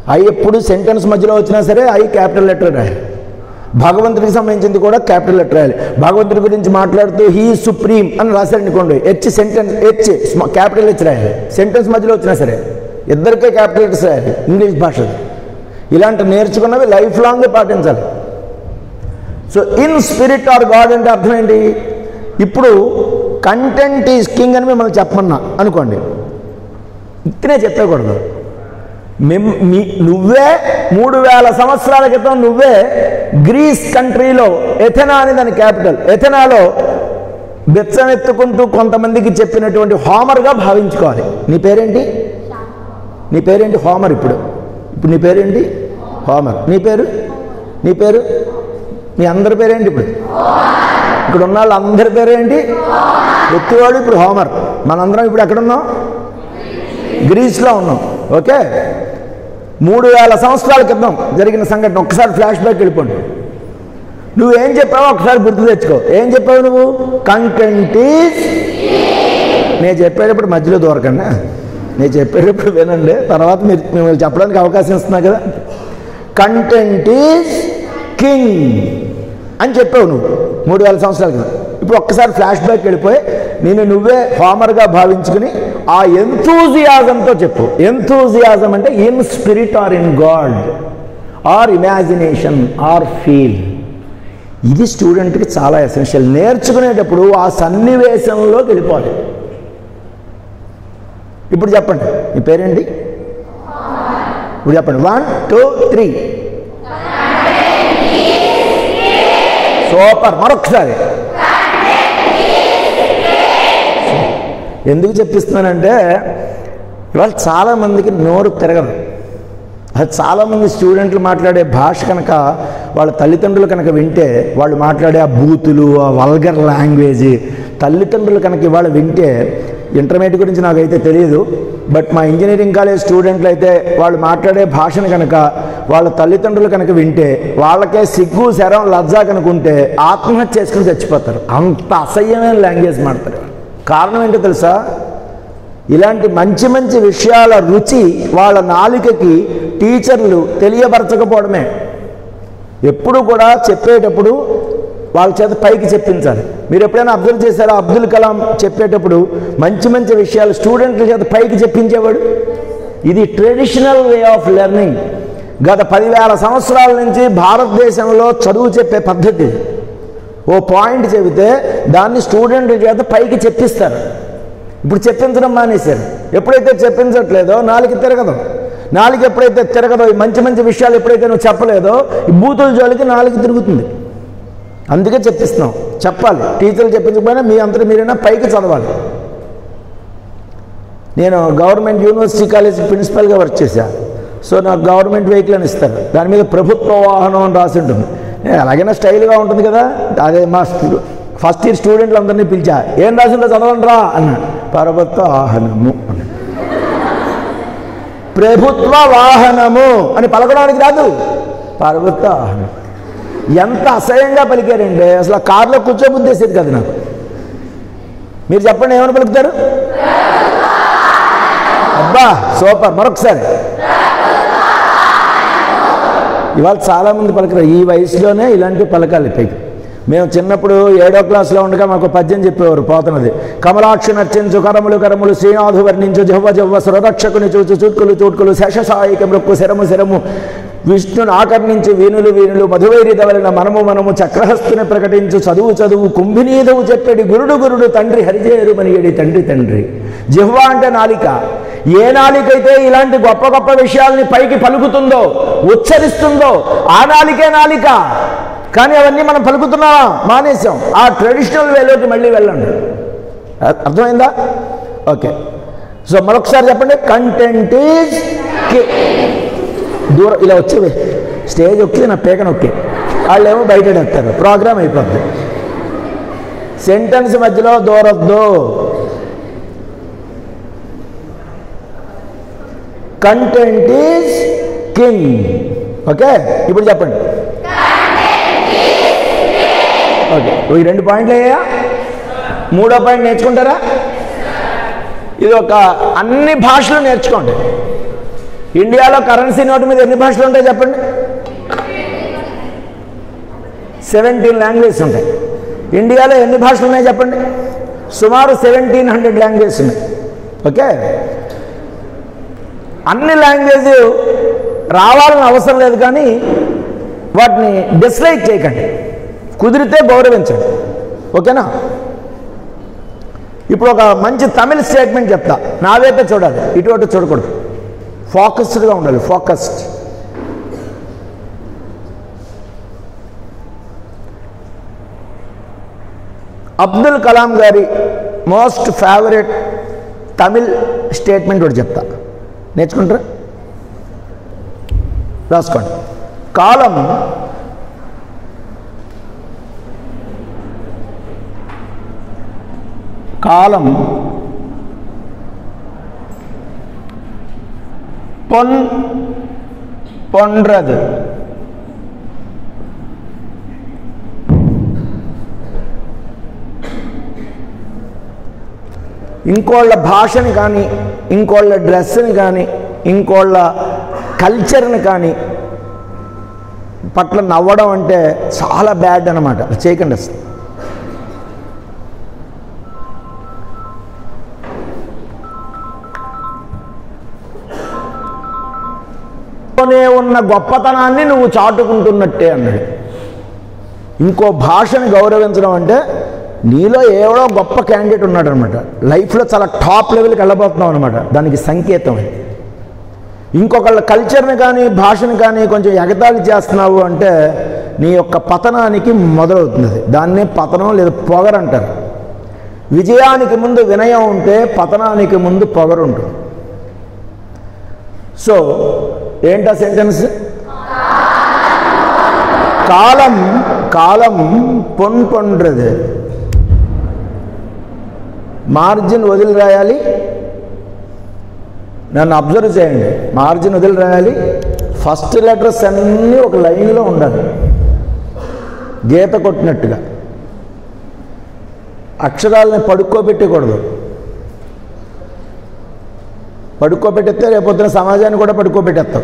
ఐ ఎప్పుడు సెంటెన్స్ మధ్యలో వచ్చినా సరే ఐ క్యాపిటల్ లెటర్ రాయాలి భగవంతుడికి సంబంధించింది కూడా క్యాపిటల్ లెటర్ రాయాలి భగవంతుడి గురించి మాట్లాడుతూ హీ సుప్రీం అని రాశారు అనుకోండి H sentence H capital H రాయాలి సెంటెన్స్ మధ్యలో వచ్చినా సరే ఇద్దరికే క్యాపిటల్ లెటర్స్ రాయాలి ఇంగ్లీష్ భాషది ఇలాంటి నేర్చుకున్నవి లైఫ్ లాంగ్ పాటించాలి so in spirit or God అంటే అర్థం ఏంటి ఇప్పుడు కంటెంట్ ఈజ్ కింగ్ అని మిమ్మల్ని చెప్పమన్నా అనుకోండి ఇక్కడే చెప్పకూడదు మిమ్ మీ నువ్వే మూడు వేల సంవత్సరాల క్రితం నువ్వే గ్రీస్ కంట్రీలో ఎథెనా అని దాని క్యాపిటల్ ఎథెనాలో బెచ్చమెత్తుకుంటూ కొంతమందికి చెప్పినటువంటి హోమర్గా భావించుకోవాలి నీ పేరేంటి నీ పేరేంటి హోమర్ ఇప్పుడు ఇప్పుడు నీ పేరేంటి హోమర్ నీ పేరు నీ పేరు మీ అందరి పేరేంటి ఇప్పుడు ఇక్కడ ఉన్న వాళ్ళు అందరి పేరేంటి ఎత్తివాడు ఇప్పుడు హోమర్ మనందరం ఇప్పుడు ఎక్కడున్నాం గ్రీస్లో ఉన్నాం ఓకే మూడు వేల సంవత్సరాల క్రితం జరిగిన సంఘటన ఒక్కసారి ఫ్లాష్ బ్యాక్ వెళ్ళిపోండి నువ్వేం చెప్పావో ఒకసారి గుర్తు తెచ్చుకో ఏం చెప్పావు నువ్వు కంటెంట్ ఈజ్ నేను చెప్పేటప్పుడు మధ్యలో దూరకండి నేను చెప్పేటప్పుడు వినండి తర్వాత మీరు మిమ్మల్ని చెప్పడానికి అవకాశం ఇస్తున్నా కదా కంటెంట్ ఈజ్ కింగ్ అని చెప్పావు నువ్వు మూడు వేల సంవత్సరాల క్రితం ఇప్పుడు ఒక్కసారి ఫ్లాష్ బ్యాక్ వెళ్ళిపోయి నేను నువ్వే ఫామర్గా భావించుకుని ఆ ఎంతూజియాజంతో చెప్పు ఎంతూజియాజం అంటే in spirit or in God or imagination or feel ఇది స్టూడెంట్కి చాలా ఎసెన్షియల్ నేర్చుకునేటప్పుడు ఆ సన్నివేశంలోకి వెళ్ళిపోవాలి ఇప్పుడు చెప్పండి మీ పేరేంటి ఇప్పుడు చెప్పండి వన్ టూ త్రీ సూపర్ మరొకసారి ఎందుకు చెప్పిస్తున్నానంటే ఇవాళ చాలామందికి నోరు తిరగదు అది చాలామంది స్టూడెంట్లు మాట్లాడే భాష కనుక వాళ్ళ తల్లిదండ్రులు కనుక వింటే వాళ్ళు మాట్లాడే ఆ బూతులు ఆ వల్గర్ లాంగ్వేజ్ తల్లిదండ్రులు కనుక ఇవాళ వింటే ఇంటర్మీడియట్ గురించి నాకైతే తెలియదు బట్ మా ఇంజనీరింగ్ కాలేజ్ స్టూడెంట్లు అయితే వాళ్ళు మాట్లాడే భాషను కనుక వాళ్ళ తల్లిదండ్రులు కనుక వింటే వాళ్ళకే సిగ్గు శరం లజ్జ కనుకుంటే ఆత్మహత్య చేసుకుని చచ్చిపోతారు అంత అసహ్యమైన లాంగ్వేజ్ మాడతారు కారణం ఏంటో తెలుసా ఇలాంటి మంచి మంచి విషయాల రుచి వాళ్ళ నాలుకకి టీచర్లు తెలియపరచకపోవడమే ఎప్పుడు కూడా చెప్పేటప్పుడు వాళ్ళ చేత పైకి చెప్పించాలి మీరు ఎప్పుడైనా అబ్జర్వ్ చేశారా అబ్దుల్ కలాం చెప్పేటప్పుడు మంచి మంచి విషయాలు స్టూడెంట్ల చేత పైకి చెప్పించేవాడు ఇది ట్రెడిషనల్ వే ఆఫ్ లెర్నింగ్ గత పదివేల సంవత్సరాల నుంచి భారతదేశంలో చదువు చెప్పే పద్ధతి ఇది. ఓ పాయింట్ చెబితే దాన్ని స్టూడెంట్ల చేత పైకి చెప్పిస్తారు ఇప్పుడు చెప్పించడం మానేశారు ఎప్పుడైతే చెప్పించట్లేదో నాలుగు తిరగదు నాలుగు ఎప్పుడైతే తిరగదో ఈ మంచి మంచి విషయాలు ఎప్పుడైతే నువ్వు చెప్పలేదో ఈ బూతుల జోలికి నాలుగు తిరుగుతుంది అందుకే చెప్పిస్తున్నాం చెప్పాలి టీచర్లు చెప్పించకపోయినా మీ అంతటి మీరైనా పైకి చదవాలి నేను గవర్నమెంట్ యూనివర్సిటీ కాలేజ్ ప్రిన్సిపల్గా వర్క్ చేశాను సో నాకు గవర్నమెంట్ వెహికల్ అని ఇస్తారు దాని మీద ప్రభుత్వ వాహనం అని రాసి ఉంటుంది నేను ఎలాగైనా స్టైల్గా ఉంటుంది కదా అదే మా స్టూ- ఫస్ట్ ఇయర్ స్టూడెంట్లు అందరినీ పిలిచా ఏం రాసిందో చదవండి రా అన్నాడు ప్రభుత్వ వాహనము అన్నాడు ప్రభుత్వ వాహనము అని పలకడానికి రాదు ప్రభుత్వ వాహనం ఎంత అసహ్యంగా పలికారండి అసలు ఆ కారులో కూర్చోబుద్దేసేది కదా నాకు మీరు చెప్పండి ఏమని పలుకుతారు అబ్బా సూపర్ మరొకసారి ఇవాళ చాలామంది పలకరు ఈ వయసులోనే ఇలాంటి పలకాలి పైకి మేము చిన్నప్పుడు ఏడో క్లాస్లో ఉండగా మాకు పద్యం చెప్పేవారు పోతున్నది కమలాక్షి నర్చించు కరములు కరములు శ్రీనాథు వర్ణించు జవ్వ జవ్వ సురరక్షకుని చూచు చూట్కులు చూట్కులు శేషసాయిక మృక్కు శరము శరము విష్ణుని ఆకర్ణించి వీణులు వీణులు మధువైరి దవలిన మనము మనము చక్రహస్తుని ప్రకటించు చదువు చదువు కుంభినీదవు చెప్పేడి గురుడు గురుడు తండ్రి హరిజేరు మనియడి తండ్రి తండ్రి జిహ్వ అంటే నాలిక ఏ నాలికైతే ఇలాంటి గొప్ప గొప్ప విషయాల్ని పైకి పలుకుతుందో ఉచ్చరిస్తుందో ఆ నాలికే నాలిక కానీ అవన్నీ మనం పలుకుతున్నావా మానేసాం ఆ ట్రెడిషనల్ వేలోకి మళ్ళీ వెళ్ళండి అ- అర్థమైందా ఓకే సో మరొకసారి చెప్పండి కంటెంట్ ఈజ్ దూరం ఇలా వచ్చేవి స్టేజ్ ఒక్కి నా పేక నొక్కి వాళ్ళేమో బయట ఎత్తారు ప్రోగ్రామ్ అయిపోద్ది సెంటెన్స్ మధ్యలో దూరద్దు కంటెంట్ ఈజ్ కింగ్ ఓకే ఇప్పుడు చెప్పండి ఓకే ఈ రెండు పాయింట్లు అయ్యా మూడో పాయింట్ నేర్చుకుంటారా ఇది ఒక అన్ని భాషలు నేర్చుకోండి ఇండియాలో కరెన్సీ నోటు మీద ఎన్ని భాషలు ఉంటాయి చెప్పండి సెవెంటీన్ లాంగ్వేజెస్ ఉంటాయి ఇండియాలో ఎన్ని భాషలు ఉన్నాయి చెప్పండి సుమారు సెవెంటీన్ హండ్రెడ్ లాంగ్వేజెస్ ఉన్నాయి ఓకే అన్ని లాంగ్వేజ్ రావాలని అవసరం లేదు కానీ వాటిని డిస్లైక్ చేయకండి కుదిరితే గౌరవించండి ఓకేనా ఇప్పుడు ఒక మంచి తమిళ్ స్టేట్మెంట్ చెప్తా నా వైపే చూడాలి ఇటువంటి చూడకూడదు ఫోకస్డ్గా ఉండాలి ఫోకస్డ్ అబ్దుల్ కలాం గారి మోస్ట్ ఫేవరెట్ తమిళ్ స్టేట్మెంట్ ఒకటి చెప్తా నేర్చుకుంటారా రాసుకోండి కాలం కాలం పొన్ పొండ్రదు ఇంకోళ్ళ భాషని కానీ ఇంకోళ్ళ డ్రెస్ని కానీ ఇంకోళ్ళ కల్చర్ని కానీ పట్ల నవ్వడం అంటే చాలా బ్యాడ్ అనమాట చేయకండి అసలు లోనే ఉన్న గొప్పతనాన్ని నువ్వు చాటుకుంటున్నట్టే అన్నాడు ఇంకో భాషని గౌరవించడం అంటే నీలో ఏవడో గొప్ప క్యాండిడేట్ ఉన్నాడు అనమాట లైఫ్లో చాలా టాప్ లెవెల్కి వెళ్ళబోతున్నావు అనమాట దానికి సంకేతం అది ఇంకొకళ్ళ కల్చర్ని కానీ భాషని కానీ కొంచెం ఎగతాళి చేస్తున్నావు అంటే నీ యొక్క పతనానికి మొదలవుతుంది అది. దాన్నే పతనం లేదా పొగరు అంటారు విజయానికి ముందు వినయం ఉంటే పతనానికి ముందు పొగరు ఉంటుంది సో ఏంటా సెంటెన్స్ కాలం కాలం పొన్ పొండ్రదు మార్జిన్ వదిలి రాయాలి నన్ను అబ్జర్వ్ చేయండి మార్జిన్ వదిలి రాయాలి ఫస్ట్ లెటర్స్ అన్నీ ఒక లైన్లో ఉండాలి గీత కొట్టినట్టుగా అక్షరాలని పడుకోబెట్టకూడదు పడుకోబెట్టేస్తే రేపొద్దున సమాజాన్ని కూడా పడుకోబెట్టేస్తాం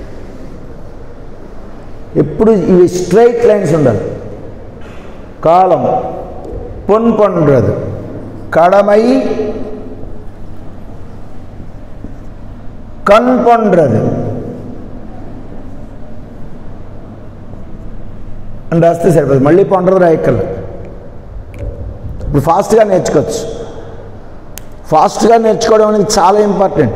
ఎప్పుడు ఇవి స్ట్రైట్ లైన్స్ ఉండాలి కాలం పొన్ పొండ్రదు కడమై కన్ పొండ్రదు అని రాస్తే సరిపోదు మళ్ళీ పొండ్రదు రాయక్కర్లేదు ఇప్పుడు ఫాస్ట్గా నేర్చుకోవచ్చు ఫాస్ట్గా నేర్చుకోవడం అనేది చాలా important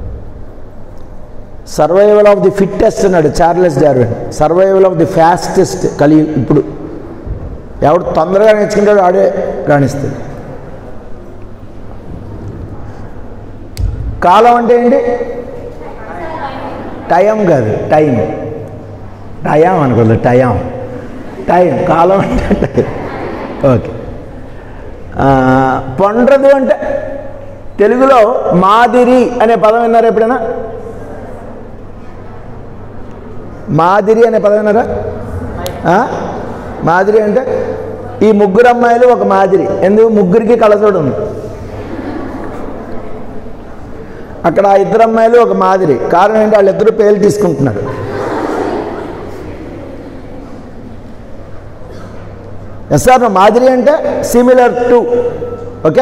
survival of the fittest అన్నాడు Charles Darwin survival of the fastest కలి ఇప్పుడు ఎవడు తొందరగా నేర్చుకుంటాడో ఆడే రాణిస్తాడు కాలం అంటే ఏంటి టైం కాదు టైం టైం అనుకోదు టైం టైం కాలం అంటే టైం ఓకే పొండ్రదు అంటే తెలుగులో మాదిరి అనే పదం విన్నారా ఎప్పుడైనా మాదిరి అనే పదం విన్నారా ఆ? మాదిరి అంటే ఈ ముగ్గురు అమ్మాయిలు ఒక మాదిరి ఎందుకు ముగ్గురికి కళజోడు ఉంది అక్కడ ఆ ఇద్దరు అమ్మాయిలు ఒక మాదిరి కారణం ఏంటి వాళ్ళిద్దరూ పేర్లు తీసుకుంటున్నారు ఎస్ సార్ మాదిరి అంటే సిమిలర్ టు ఓకే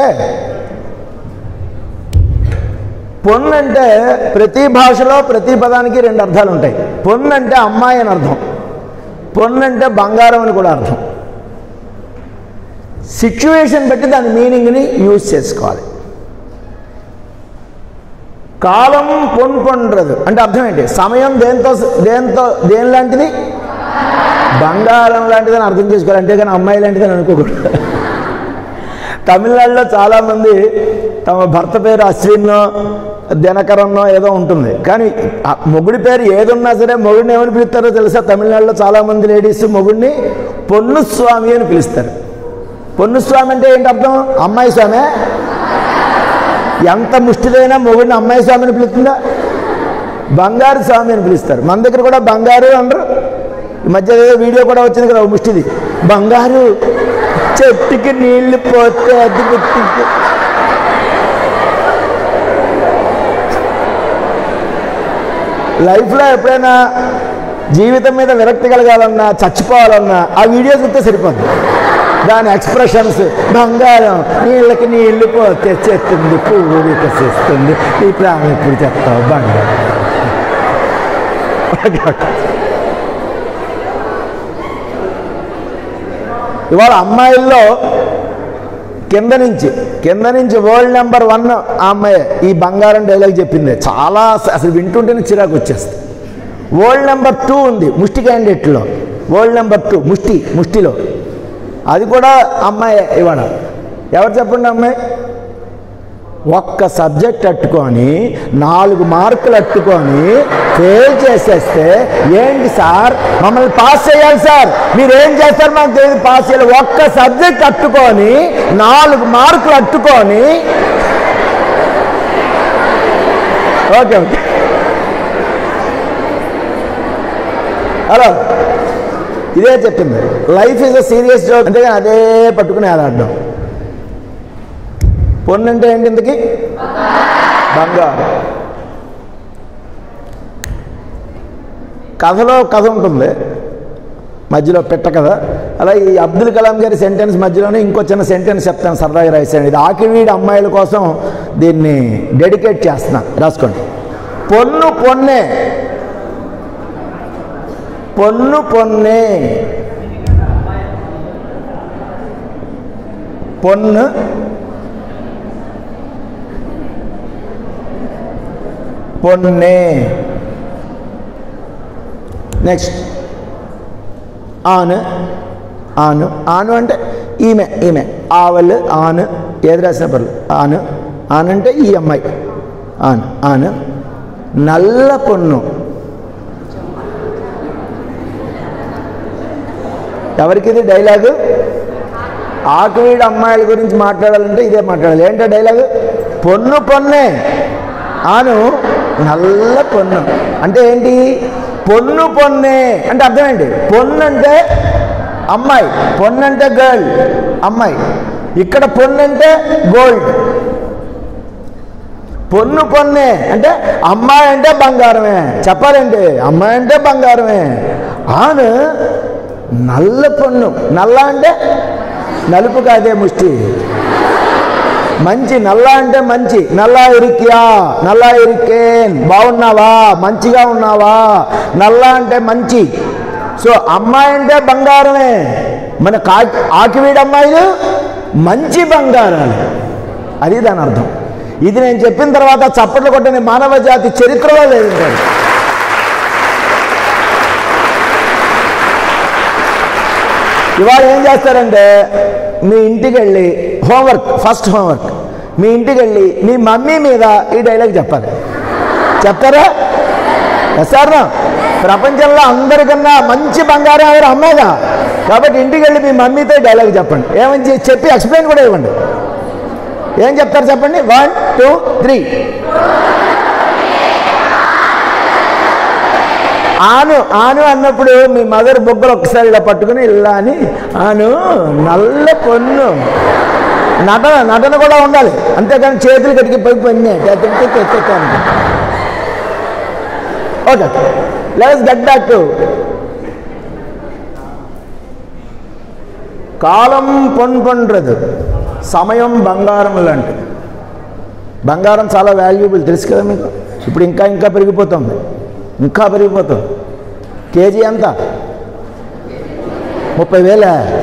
పొన్ అంటే ప్రతి భాషలో ప్రతి పదానికి రెండు అర్థాలు ఉంటాయి పొన్ అంటే అమ్మాయి అని అర్థం పొన్ అంటే బంగారం అని కూడా అర్థం సిచ్యువేషన్ బట్టి దాని మీనింగ్ని యూజ్ చేసుకోవాలి కాలం పొన్ పొండ్రదు అంటే అర్థం ఏంటి సమయం దేంతో దేంతో దేని లాంటిది బంగారం లాంటిదని అర్థం చేసుకోవాలి అంతేగాని అమ్మాయి లాంటిదని అనుకోకూడదు తమిళనాడులో చాలామంది తమ భర్త పేరు అశ్విన్నో దినకరన్నో ఏదో ఉంటుంది కానీ ఆ మొగుడి పేరు ఏదున్నా సరే మొగుడిని ఏమని పిలుస్తారో తెలుసా తమిళనాడులో చాలామంది లేడీస్ మొగుడిని పొన్ను స్వామి అని పిలుస్తారు పొన్ను స్వామి అంటే ఏంటి అర్థం అమ్మాయి స్వామే ఎంత ముష్టిదైనా మొగుడిని అమ్మాయి స్వామిని పిలుస్తుందా బంగారు స్వామి అని పిలుస్తారు మన దగ్గర కూడా బంగారు అనరు ఈ మధ్య ఏదో వీడియో కూడా వచ్చింది కదా ఓ ముష్టిది బంగారు చెట్టుకి నీళ్లు పోతే అది గుర్తింపు లైఫ్లో ఎప్పుడైనా జీవితం మీద విరక్తి కలగాలన్నా చచ్చిపోవాలన్నా ఆ వీడియో చూస్తే సరిపోద్ది దాని ఎక్స్ప్రెషన్స్ బంగారం నీళ్ళకి నీళ్లు పోతే చెత్తుంది పువ్వు వికసిస్తుంది ఈ ప్రాణం ఎప్పుడు చెప్తావు బంగారం ఓకే, ఓకే. ఇవాళ అమ్మాయిల్లో కింద నుంచి కింద నుంచి వరల్డ్ నెంబర్ వన్ ఆ అమ్మాయి ఈ బంగారం డైలాగ్ చెప్పింది చాలా అస- అసలు వింటుంటేనే చిరాకు వచ్చేస్తుంది వరల్డ్ నెంబర్ టూ ఉంది ముష్టి క్యాండిడేట్లో వరల్డ్ నెంబర్ టూ ముష్టి ముష్టిలో అది కూడా అమ్మాయి ఇవాళ ఎవరు చెప్పండి అమ్మాయి ఒక్క సబ్జెక్ట్ అట్టుకొని నాలుగు మార్కులు అట్టుకొని ఫెయిల్ చేసేస్తే ఏంటి సార్ మమ్మల్ని పాస్ చేయాలి సార్ మీరు ఏం చేస్తారు మాకు తెలియదు పాస్ చేయాలి ఒక్క సబ్జెక్ట్ అట్టుకొని నాలుగు మార్కులు అట్టుకొని ఓకే ఓకే హలో ఇదే చెప్పింది life is a serious joke అంతేగాని అదే పట్టుకుని ఆడాడడం పొన్ను అంటే ఏంటి ఇంతకి బంగారం కథలో కథ ఉంటుంది మధ్యలో పెట్ట కథ అలా ఈ అబ్దుల్ కలాం గారి సెంటెన్స్ మధ్యలోనే ఇంకో చిన్న సెంటెన్స్ చెప్తాను సరదాగా రాశాను ఇది ఆకివీడి అమ్మాయిల కోసం దీన్ని డెడికేట్ చేస్తున్నాను రాసుకోండి పొన్ను పొన్నే పొన్ను పొన్నే పొన్ను పొన్నే నెక్స్ట్ ఆను ఆను ఆను అంటే ఈమె ఈమె ఆవలు ఆను ఏది రాసిన పర్లేదు ఆను ఆను అంటే ఈ అమ్మాయి ఆను ఆను నల్ల పొన్ను ఎవరికి ఇది డైలాగు ఆకువీడు అమ్మాయిల గురించి మాట్లాడాలంటే ఇదే మాట్లాడాలి ఏంటో డైలాగు పొన్ను పొన్నే ఆను నల్ల పొన్ను అంటే ఏంటి పొన్ను పొన్నే అంటే అర్థం ఏంటి పొన్ను అంటే అమ్మాయి పొన్ను అంటే గర్ల్ అమ్మాయి ఇక్కడ పొన్ను అంటే గోల్డ్ పొన్ను పొన్నే అంటే అమ్మాయి అంటే బంగారమే చెప్పాలంటే అమ్మాయి అంటే బంగారమే ఆను నల్ల పొన్ను నల్ల అంటే నలుపు కాదే ముష్టి మంచి నల్ల అంటే మంచి నల్లా ఇరిక్యా నల్లా ఇరికేన్ బాగున్నావా మంచిగా ఉన్నావా నల్ల అంటే మంచి సో అమ్మాయి అంటే బంగారమే మన కా ఆకివీడి అమ్మాయిలు మంచి బంగారాలు అది దాని అర్థం ఇది నేను చెప్పిన తర్వాత చప్పట్లు కొట్టని మానవ జాతి చరిత్రలో లేదు ఇంకా. ఇవాళ ఏం చేస్తారంటే మీ ఇంటికి వెళ్ళి హోంవర్క్ ఫస్ట్ హోంవర్క్ మీ ఇంటికి వెళ్ళి మీ మమ్మీ మీద ఈ డైలాగ్ చెప్పాలి చెప్తారా సార్ ప్రపంచంలో అందరికన్నా మంచి బంగారం ఎవరు అమ్మాయిగా కాబట్టి ఇంటికి వెళ్ళి మీ మమ్మీతో ఈ డైలాగ్ చెప్పండి ఏమని చె- చెప్పి ఎక్స్ప్లెయిన్ కూడా ఇవ్వండి ఏం చెప్తారు చెప్పండి వన్ టూ త్రీ ఆను ఆను అన్నప్పుడు మీ మదర్ బొగ్గలు ఒకసారి ఇలా పట్టుకుని ఇలా అని ఆను నల్ల పొన్ను నటన నటన కూడా ఉండాలి అంతేకాని చేతులు కడిగి పైకి పొన్నే okay let's get back to కాలం పొన్ పొండ్రదు సమయం బంగారం లాంటిది బంగారం చాలా వాల్యుబుల్ తెలుసు కదా మీకు ఇప్పుడు ఇంకా ఇంకా పెరిగిపోతుంది ఇంకా పెరిగిపోతుంది కేజీ ఎంత ముప్పై వేల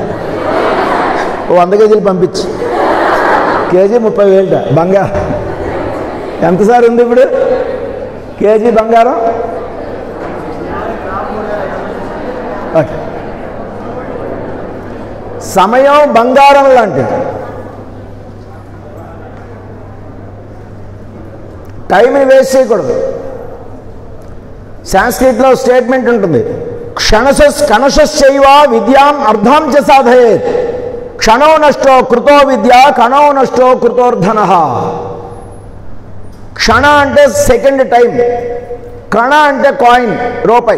ఓ వంద కేజీలు పంపించు కేజీ ముప్పై వేలట బంగారం ఎంత సార్ ఉంది ఇప్పుడు కేజీ బంగారం ఓకే సమయం బంగారం లాంటిది టైంని వేస్ట్ చేయకూడదు సాంస్క్రిట్లో స్టేట్మెంట్ ఉంటుంది క్షణశస్ కణశశ్చైవ విద్యాం అర్ధాం చ సాధయేత్ క్షణో నష్టో కృతో విద్య కణో నష్టో కృతోర్ధన క్షణ అంటే సెకండ్ టైం కణ అంటే కాయిన్ రూపాయి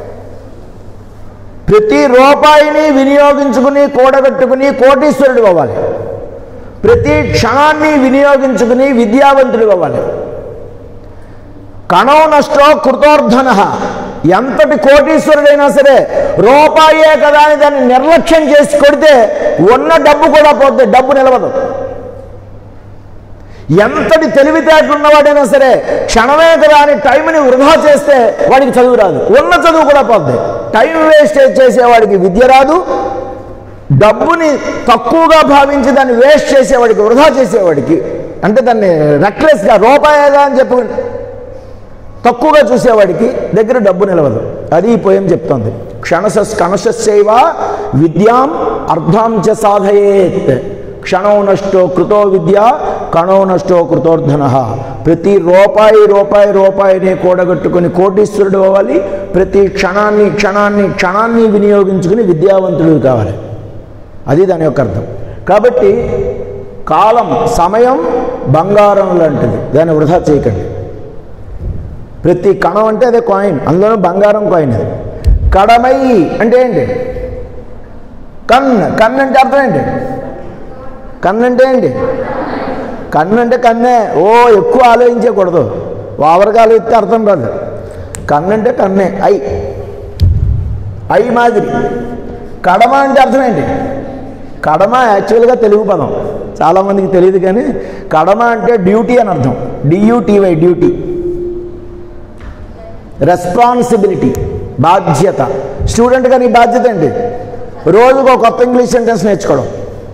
ప్రతి రూపాయిని వినియోగించుకుని కూడగట్టుకుని కోటీశ్వరుడు అవ్వాలి ప్రతి క్షణాన్ని వినియోగించుకుని విద్యావంతుడు అవ్వాలి కణో నష్టో కృతోర్ధన ఎంతటి కోటీశ్వరుడైనా సరే రూపాయే కదా అని దాన్ని నిర్లక్ష్యం చేసి కొడితే ఉన్న డబ్బు కూడా పోతే డబ్బు నిలవదు ఎంతటి తెలివితేటలు ఉన్నవాడైనా సరే క్షణమే కదా అని టైంని వృధా చేస్తే వాడికి చదువు రాదు ఉన్న చదువు కూడా పోద్ది టైం వేస్ట్ చేసేవాడికి విద్య రాదు డబ్బుని తక్కువగా భావించి దాన్ని వేస్ట్ చేసేవాడికి వృధా చేసేవాడికి అంటే దాన్ని రెక్లెస్గా రూపాయగా అని చెప్పు తక్కువగా చూసేవాడికి దగ్గర డబ్బు నిలవదు అది ఈ పోయం చెప్తోంది క్షణస కణశైవ విద్యాం అర్ధాం చ సాధయేత్ క్షణో నష్టో కృతో విద్య కణో నష్టో కృతోర్ధన ప్రతి రూపాయి రూపాయి రూపాయిని కూడగట్టుకుని కోటీశ్వరుడు అవ్వాలి ప్రతి క్షణాన్ని క్షణాన్ని క్షణాన్ని వినియోగించుకుని విద్యావంతుడు కావాలి అది దాని యొక్క అర్థం కాబట్టి కాలం సమయం బంగారం లాంటిది దాన్ని వృధా చేయకండి ప్రతి కణం అంటే అదే కాయిన్ అందులో బంగారం కాయిన్ అది కడమై అంటే ఏంటి కన్ కన్ అంటే అర్థం ఏంటి కన్ను అంటే ఏంటి కన్ను అంటే కన్నే ఓ ఎక్కువ ఆలోచించకూడదు ఓవర్గా ఆలోచిస్తే అర్థం రాదు కన్ను అంటే కన్నే ఐ ఐ మాదిరి కడమ అంటే అర్థం ఏంటి కడమ యాక్చువల్గా తెలుగు పదం చాలామందికి తెలియదు కానీ కడమ అంటే డ్యూటీ అని అర్థం డియూటీవై డ్యూటీ రెస్పాన్సిబిలిటీ బాధ్యత స్టూడెంట్గా నీ బాధ్యత ఏంటి రోజుకు ఒక కొత్త ఇంగ్లీష్ సెంటెన్స్ నేర్చుకోవడం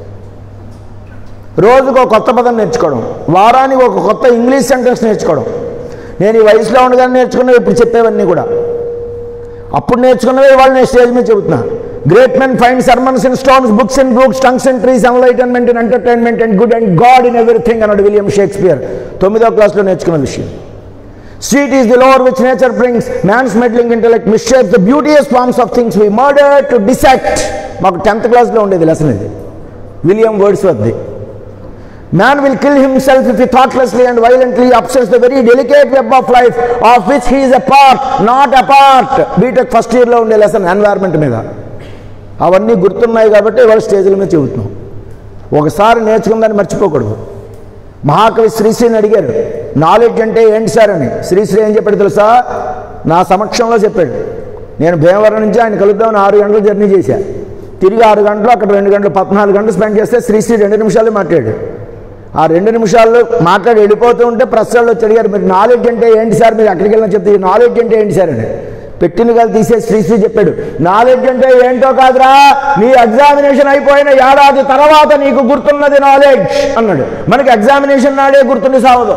రోజుకు ఒక కొత్త పదం నేర్చుకోవడం వారానికి ఒక కొత్త ఇంగ్లీష్ సెంటెన్స్ నేర్చుకోవడం నేను ఈ వయసులో ఉండగానే నేర్చుకున్నవి ఇప్పుడు చెప్పేవన్నీ కూడా అప్పుడు నేర్చుకున్నవే వాళ్ళు నేను స్టేజ్ మీద చెబుతున్నా great men find sermons in stones books and books tongues and trees enlightenment in entertainment and good and God in everything అన్నాడు విలియం షేక్స్పియర్ తొమ్మిదో క్లాస్లో నేర్చుకున్న విషయం Sweet is the lore which nature brings. Man's meddling intellect misshapes the beauteous forms of things we murder to dissect. మాకు టెన్త్ క్లాస్లో ఉండేది లెసన్ ఇది William Wordsworth man will kill himself if he thoughtlessly and violently upsets the very delicate web of life of which he is a part not a part B Tech first ఇయర్లో ఉండే లెసన్ ఎన్వైర్మెంట్ మీద అవన్నీ గుర్తున్నాయి కాబట్టి ఇవాళ స్టేజ్ల మీద చెబుతున్నాం ఒకసారి నేర్చుకుందని మర్చిపోకూడదు మహాకవి శ్రీశ్రీని అడిగారు నాలెడ్జ్ అంటే ఏంటి సార్ అని శ్రీశ్రీ ఏం చెప్పాడు తెలుసా నా సమక్షంలో చెప్పాడు నేను భీమవరం నుంచి ఆయన కలుద్దామని ఆరు గంటలు జర్నీ చేశా తిరిగి ఆరు గంటలు అక్కడ రెండు గంటలు పద్నాలుగు గంటలు స్పెండ్ చేస్తే శ్రీశ్రీ రెండు నిమిషాలు మాట్లాడాడు ఆ రెండు నిమిషాల్లో మాట్లాడి వెళ్ళిపోతూ ఉంటే ప్రెస్ వాళ్ళు వచ్చి అడిగారు మీరు నాలెడ్జ్ అంటే ఏంటి సార్ మీరు అక్కడికి వెళ్ళినా చెప్తే నాలెడ్జ్ అంటే ఏంటి సార్ అని పెట్టిన కాదు తీసే శ్రీశ్రీ చెప్పాడు నాలెడ్జ్ అంటే ఏంటో కాదురా నీ ఎగ్జామినేషన్ అయిపోయిన ఏడాది తర్వాత నీకు గుర్తున్నది నాలెడ్జ్ అన్నాడు మనకి ఎగ్జామినేషన్ నాడే గుర్తుండి సావదు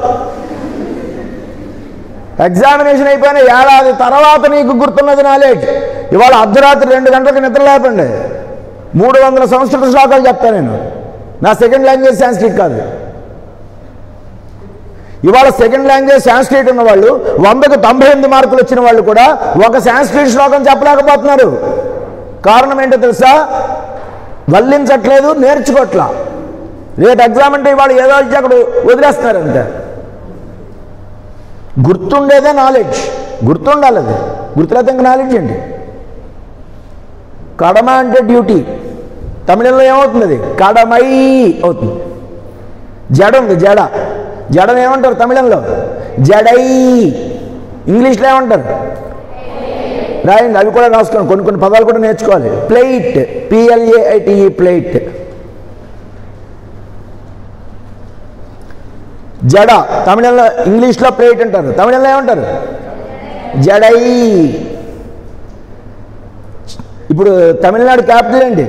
ఎగ్జామినేషన్ అయిపోయిన ఏడాది తర్వాత నీకు గుర్తున్నది నాలెడ్జ్ ఇవాళ అర్ధరాత్రి రెండు గంటలకు నిద్ర లేపండి మూడు వందల సంస్కృత శ్లోకాలు చెప్తాను నేను నా సెకండ్ లాంగ్వేజ్ సాంస్క్రిట్ కాదు ఇవాళ సెకండ్ లాంగ్వేజ్ సాంస్క్రిట్ ఉన్న వాళ్ళు వందకు తొంభై ఎనిమిది మార్కులు వచ్చిన వాళ్ళు కూడా ఒక సాంస్క్రిట్ శ్లోకం చెప్పలేకపోతున్నారు కారణం ఏంటో తెలుసా వల్లించట్లేదు నేర్చుకోవట్లా రేపు ఎగ్జామ్ అంటే ఇవాళ ఏదో వచ్చి అక్కడ వదిలేస్తున్నారు అంతే గుర్తుండేదే నాలెడ్జ్ గుర్తుండాలి అది గుర్తులేతే ఇంకా నాలెడ్జ్ ఏంటి కడమ అంటే డ్యూటీ తమిళంలో ఏమవుతుంది అది కడమై అవుతుంది జడ ఉంది జడ జడను ఏమంటారు తమిళంలో జడై ఇంగ్లీష్లో ఏమంటారు రాయండి అవి కూడా రాసుకోండి కొన్ని కొన్ని పదాలు కూడా నేర్చుకోవాలి ప్లేట్ పిఎల్ఏఐటిఈ ప్లేట్ జడ తమిళంలో ఇంగ్లీష్లో ప్లేట్ అంటారు తమిళంలో ఏమంటారు జడై ఇప్పుడు తమిళనాడు క్యాపిటల్ ఏంటి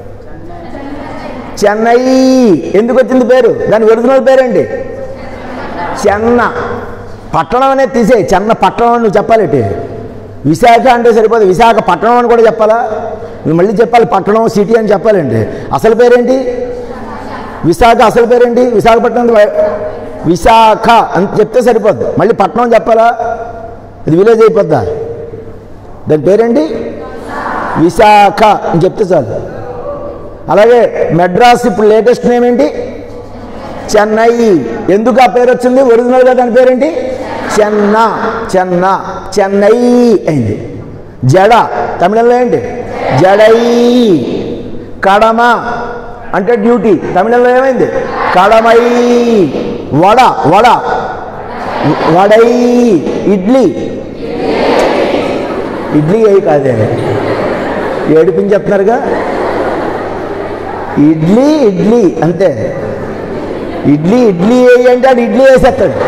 చెన్నై ఎందుకు వచ్చింది పేరు దాని ఒరిజినల్ పేరేంటి చెన్న పట్టణం అనేది తీసే చెన్న పట్టణం అని నువ్వు చెప్పాలేటి విశాఖ అంటే సరిపోదు విశాఖ పట్టణం అని కూడా చెప్పాలా నువ్వు మళ్ళీ చెప్పాలి పట్టణం సిటీ అని చెప్పాలండి అసలు పేరేంటి విశాఖ అసలు పేరేంటి విశాఖపట్నం వై- విశాఖ అని చెప్తే సరిపోద్ది మళ్ళీ పట్టణం చెప్పాలా ఇది విలేజ్ అయిపోద్దా దాని పేరేంటి విశాఖ అని చెప్తే చాలు అలాగే మెడ్రాస్ ఇప్పుడు లేటెస్ట్ నేమ్ ఏంటి చెన్నై ఎందుకు ఆ పేరు వచ్చింది ఒరిజినల్గా దాని పేరేంటి చెన్న చెన్న చెన్నై అయింది జడ తమిళంలో ఏంటి జడై కడమ అంటే డ్యూటీ తమిళంలో ఏమైంది కడమై వడ వడ వడై ఇడ్లీ ఇడ్లీ అయి కాదే ఏడిపించేస్తున్నారుగా ఇడ్లీ ఇడ్లీ అంతే ఇడ్లీ ఇడ్లీ వేయి అంటే ఆడు ఇడ్లీ వేసేస్తాడు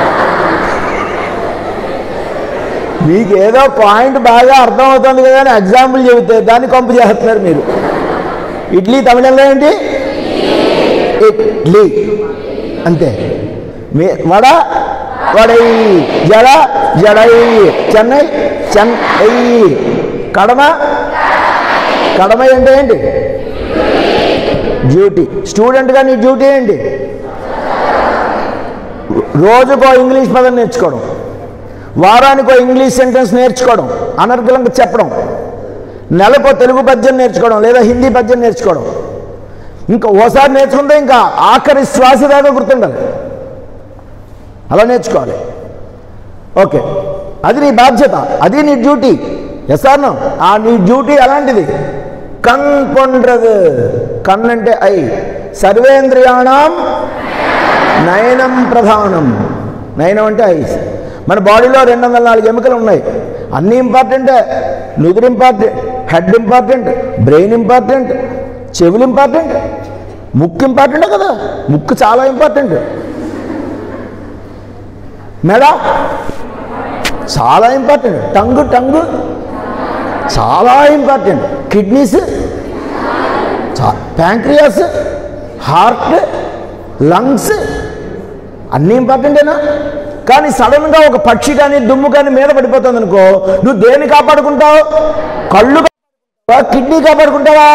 మీకు ఏదో పాయింట్ బాగా అర్థమవుతుంది కదా అని ఎగ్జాంపుల్ చెబితే దాన్ని కంపు చేస్తున్నారు మీరు ఇడ్లీ తమిళంలో ఏంటి ఇడ్లీ అంతే మీ వడ వడై జడ జడై చెన్నై చెన్నై కడమ కడమ అంటే ఏంటి డ్యూటీ స్టూడెంట్గా నీ డ్యూటీ ఏంటి రోజుకో ఇంగ్లీష్ పదం నేర్చుకోవడం వారానికో ఇంగ్లీష్ సెంటెన్స్ నేర్చుకోవడం అనర్గలంగా చెప్పడం నెలకో తెలుగు పద్యం నేర్చుకోవడం లేదా హిందీ పద్యం నేర్చుకోవడం ఇంకా ఓసారి నేర్చుకుంటే ఇంకా ఆఖరి శ్వాస దాకా గుర్తుండాలి అలా నేర్చుకోవాలి ఓకే అది నీ బాధ్యత అది నీ డ్యూటీ ఎస్ నో ఆ నీ డ్యూటీ అలాంటిది కన్ పొండ్రదు కన్ అంటే ఐ సర్వేంద్రియాణం నయనం ప్రధానం నయనం అంటే ఐస్ మన బాడీలో రెండు వందల నాలుగు ఎముకలు ఉన్నాయి అన్నీ ఇంపార్టెంటే నుదురు important head important brain important చెవులు ఇంపార్టెంట్ ముక్కు ఇంపార్టెంటే కదా ముక్కు చాలా ఇంపార్టెంట్ మెడ చాలా ఇంపార్టెంట్ టంగు టంగు చాలా important kidneys pancreas heart lungs అన్నీ ఇంపార్టెంటేనా కానీ సడన్గా ఒక పక్షి కానీ దుమ్ము కానీ మీద పడిపోతుంది అనుకో నువ్వు దేన్ని కాపాడుకుంటావు కళ్ళు కాపాడుకుంటావా కిడ్నీ కాపాడుకుంటావా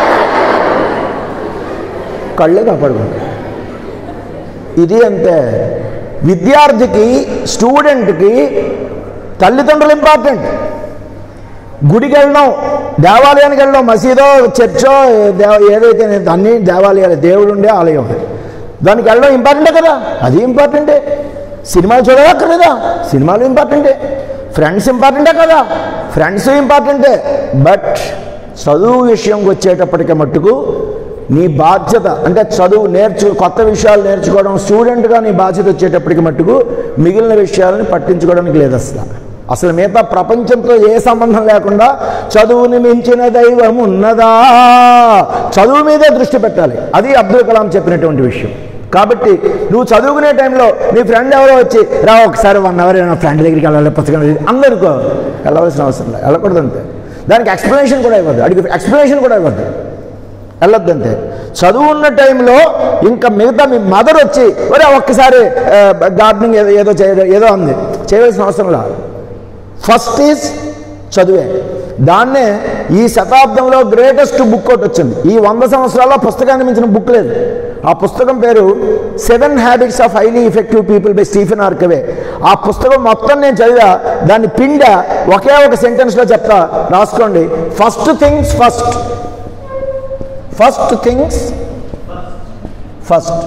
కళ్ళే కాపాడుకుంటావు ఇది అంతే విద్యార్థికి స్టూడెంట్కి తల్లిదండ్రులు ఇంపార్టెంట్ గుడికి వెళ్ళడం దేవాలయానికి వెళ్ళడం మసీదో చర్చో దేవ ఏదైతే నేను అన్ని దేవాలయాలు దేవుడు ఉండే ఆలయం దానికి వెళ్ళడం ఇంపార్టెంటే కదా అది ఇంపార్టెంటే సినిమాలు చూడక్కర్లేదా సినిమాలు ఇంపార్టెంటే ఫ్రెండ్స్ ఇంపార్టెంటే కదా ఫ్రెండ్స్ ఇంపార్టెంటే బట్ చదువు విషయంకి వచ్చేటప్పటికి మట్టుకు నీ బాధ్యత అంటే చదువు నేర్చు కొత్త విషయాలు నేర్చుకోవడం స్టూడెంట్గా నీ బాధ్యత వచ్చేటప్పటికి మట్టుకు మిగిలిన విషయాలని పట్టించుకోవడానికి లేదు అసలు అసలు మిగతా ప్రపంచంతో ఏ సంబంధం లేకుండా చదువుని మించిన దైవం ఉన్నదా చదువు మీదే దృష్టి పెట్టాలి అది అబ్దుల్ కలాం చెప్పినటువంటి విషయం కాబట్టి నువ్వు చదువుకునే టైంలో నీ ఫ్రెండ్ ఎవరో వచ్చి రా ఒకసారి వన్ అవర్ నా ఫ్రెండ్ దగ్గరికి వెళ్ళాలి పుస్తకం అందరికో వెళ్ళవలసిన అవసరం లేదు వెళ్ళకూడదు అంతే దానికి ఎక్స్ప్లెనేషన్ కూడా ఇవ్వద్దు అడిగి ఎక్స్ప్లెనేషన్ కూడా ఇవ్వద్దు వెళ్ళొద్దంతే చదువు ఉన్న టైంలో ఇంకా మిగతా మీ మదర్ వచ్చి ఒరే ఒక్కసారి గార్డెనింగ్ ఏదో ఏదో చేయ ఏదో ఉంది చేయవలసిన అవసరం లేదు ఫస్ట్ ఈజ్ చదువే దాన్నే ఈ శతాబ్దంలో గ్రేటెస్ట్ బుక్ ఒకటి వచ్చింది ఈ వంద సంవత్సరాల్లో పుస్తకాన్ని మించిన బుక్ లేదు ఆ పుస్తకం పేరు seven habits of highly effective people by Stephen R Covey ఆ పుస్తకం మొత్తం నేను చదివా దాన్ని పిండ ఒకే ఒక సెంటెన్స్లో చెప్తా రాసుకోండి first things first first things first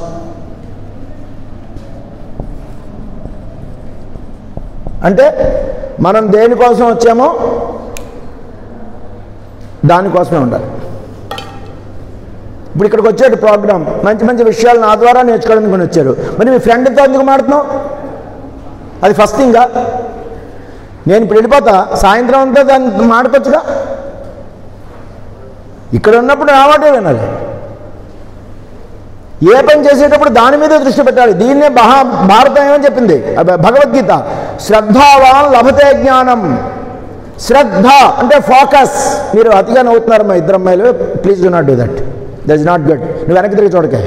అంటే మనం దేనికోసం వచ్చామో దానికోసమే ఉండాలి ఇప్పుడు ఇక్కడికి వచ్చాడు ప్రోగ్రామ్ మంచి మంచి విషయాలు నా ద్వారా నేర్చుకోవడానికి కొని వచ్చారు మరి మీ ఫ్రెండ్తో ఎందుకు మాడుతున్నావు అది ఫస్ట్ థింగా నేను ఇప్పుడు వెళ్ళిపోతా సాయంత్రం అంతా దాన్ని మాడపచ్చుగా ఇక్కడ ఉన్నప్పుడు నా మాటే వినాలి ఏ పని చేసేటప్పుడు దాని మీద దృష్టి పెట్టాలి దీన్నే మహా భారతం ఏమని చెప్పింది అబ- భగవద్గీత శ్రద్ధావాన్ లభతే జ్ఞానం శ్రద్ధ అంటే ఫోకస్ మీరు అతిగా నవ్వుతున్నారు మా ఇద్దరు అమ్మాయిలు please do not do that that is not good నువ్వు వెనక్కి తిరిగి చూడకే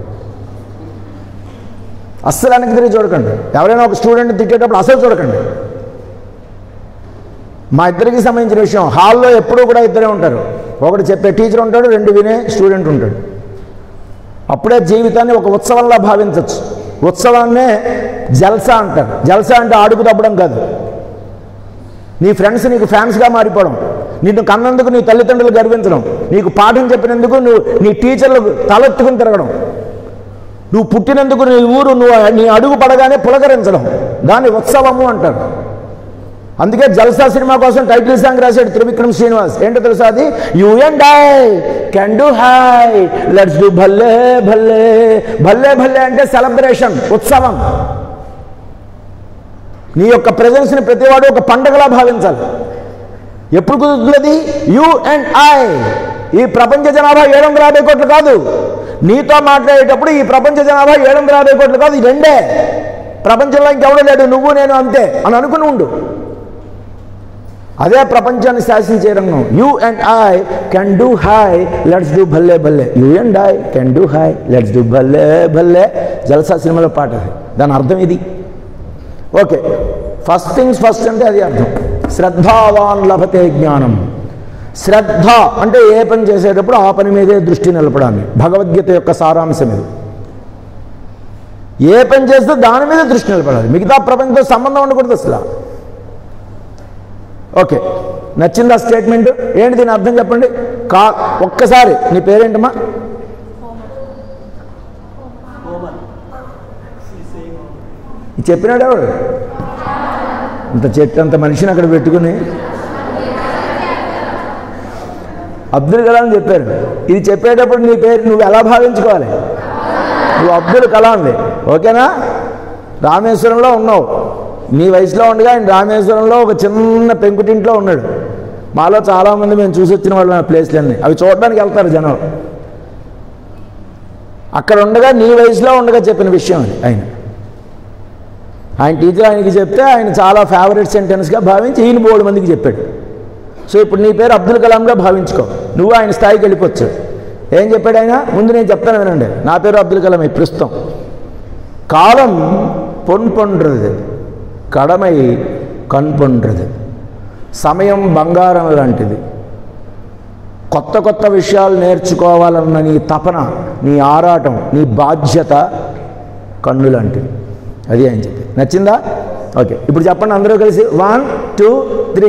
అస్సలు వెనక్కి తిరిగి చూడకండి ఎవరైనా ఒక స్టూడెంట్ తిట్టేటప్పుడు అసలు చూడకండి మా ఇద్దరికి సంబంధించిన విషయం హాల్లో ఎప్పుడూ కూడా ఇద్దరే ఉంటారు ఒకటి చెప్పే టీచర్ ఉంటాడు రెండు వినే స్టూడెంట్ ఉంటాడు అప్పుడే జీవితాన్ని ఒక ఉత్సవంలా భావించవచ్చు ఉత్సవాన్నే జల్సా అంటారు జల్సా అంటే ఆడుకు తప్పడం కాదు నీ ఫ్రెండ్స్ నీకు ఫ్యాన్స్గా మారిపోవడం నిన్ను కన్నందుకు నీ తల్లిదండ్రులు గర్వించడం నీకు పాఠం చెప్పినందుకు నువ్వు నీ టీచర్లకు తలెత్తుకుని తిరగడం నువ్వు పుట్టినందుకు నీ ఊరు నువ్వు నీ అడుగు పడగానే పులకరించడం దాన్ని ఉత్సవము అంటారు అందుకే జల్సా సినిమా కోసం టైటిల్ సాంగ్ రాశాడు త్రివిక్రమ్ శ్రీనివాస్ ఏంటో తెలుసా అది you and I can do hi let's do భల్లే భల్లే భల్లే భల్లే అంటే సెలబ్రేషన్ ఉత్సవం నీ యొక్క ప్రజెన్స్ని ప్రతివాడు ఒక పండగలా భావించాలి ఎప్పుడు కుదురుతుంది యు అండ్ ఐ ఈ ప్రపంచ జనాభా ఏడు వందల యాభై కోట్లు కాదు నీతో మాట్లాడేటప్పుడు ఈ ప్రపంచ జనాభా ఏడు వందల యాభై కోట్లు కాదు ఈ రెండే ప్రపంచంలో ఇంకెవడో లేడు నువ్వు నేను అంతే అని అనుకుని ఉండు అదే ప్రపంచాన్ని శాసించే రంగం you and I can do hi let's do భల్లే భల్లే you and I can do hi let's do భల్లే భల్లే జలసా సినిమాలో పాట అది దాని అర్థం ఇది ఓకే ఫస్ట్ థింగ్స్ ఫస్ట్ అంటే అది అర్థం శ్రద్ధావాన్ లభతే జ్ఞానం శ్రద్ధ అంటే ఏ పని చేసేటప్పుడు ఆ పని మీదే దృష్టి నిలపడాన్ని భగవద్గీత యొక్క సారాంశం ఇది ఏ పని చేస్తే దాని మీద దృష్టి నిలబడాలి మిగతా ప్రపంచంతో సంబంధం ఉండకూడదు అసలు ఓకే నచ్చిందా స్టేట్మెంట్ ఏంటి దీని అర్థం చెప్పండి కా ఒక్కసారి నీ పేరేంటమ్మా ఇది చెప్పినాడు ఎవడు ఇంత చెట్టు అంత మనిషిని అక్కడ పెట్టుకుని అబ్దుల్ కలాం చెప్పారు ఇది చెప్పేటప్పుడు నీ పేరు నువ్వు ఎలా భావించుకోవాలి నువ్వు అబ్దుల్ కలాంవి ఓకేనా రామేశ్వరంలో ఉన్నావు నీ వయసులో ఉండగా ఆయన రామేశ్వరంలో ఒక చిన్న పెంకుటింట్లో ఉన్నాడు మాలో చాలామంది మేము చూసి వచ్చిన వాళ్ళు ఆ ప్లేస్లన్నీ అవి చూడడానికి వెళ్తారు జనం అక్కడ ఉండగా నీ వయసులో ఉండగా చెప్పిన విషయం అది ఆయన ఆయన టీచర్ ఆయనకి చెప్తే ఆయన చాలా ఫేవరెట్ సెంటెన్స్గా భావించి ఈయన బోర్డు మందికి చెప్పాడు సో ఇప్పుడు నీ పేరు అబ్దుల్ కలాంగా భావించుకో నువ్వు ఆయన స్థాయికి వెళ్ళిపోవచ్చు ఏం చెప్పాడు ఆయన ముందు నేను చెప్తాను వినండి నా పేరు అబ్దుల్ కలాం ఈ ప్రస్తుతం కాలం పొన్ పొండ్రది కడమై కన్పొండ్రది సమయం బంగారం లాంటిది కొత్త కొత్త విషయాలు నేర్చుకోవాలన్న నీ తపన నీ ఆరాటం నీ బాధ్యత కన్ను లాంటిది అది ఆయన చెప్పి నచ్చిందా ఓకే ఇప్పుడు చెప్పండి అందరూ కలిసి one two three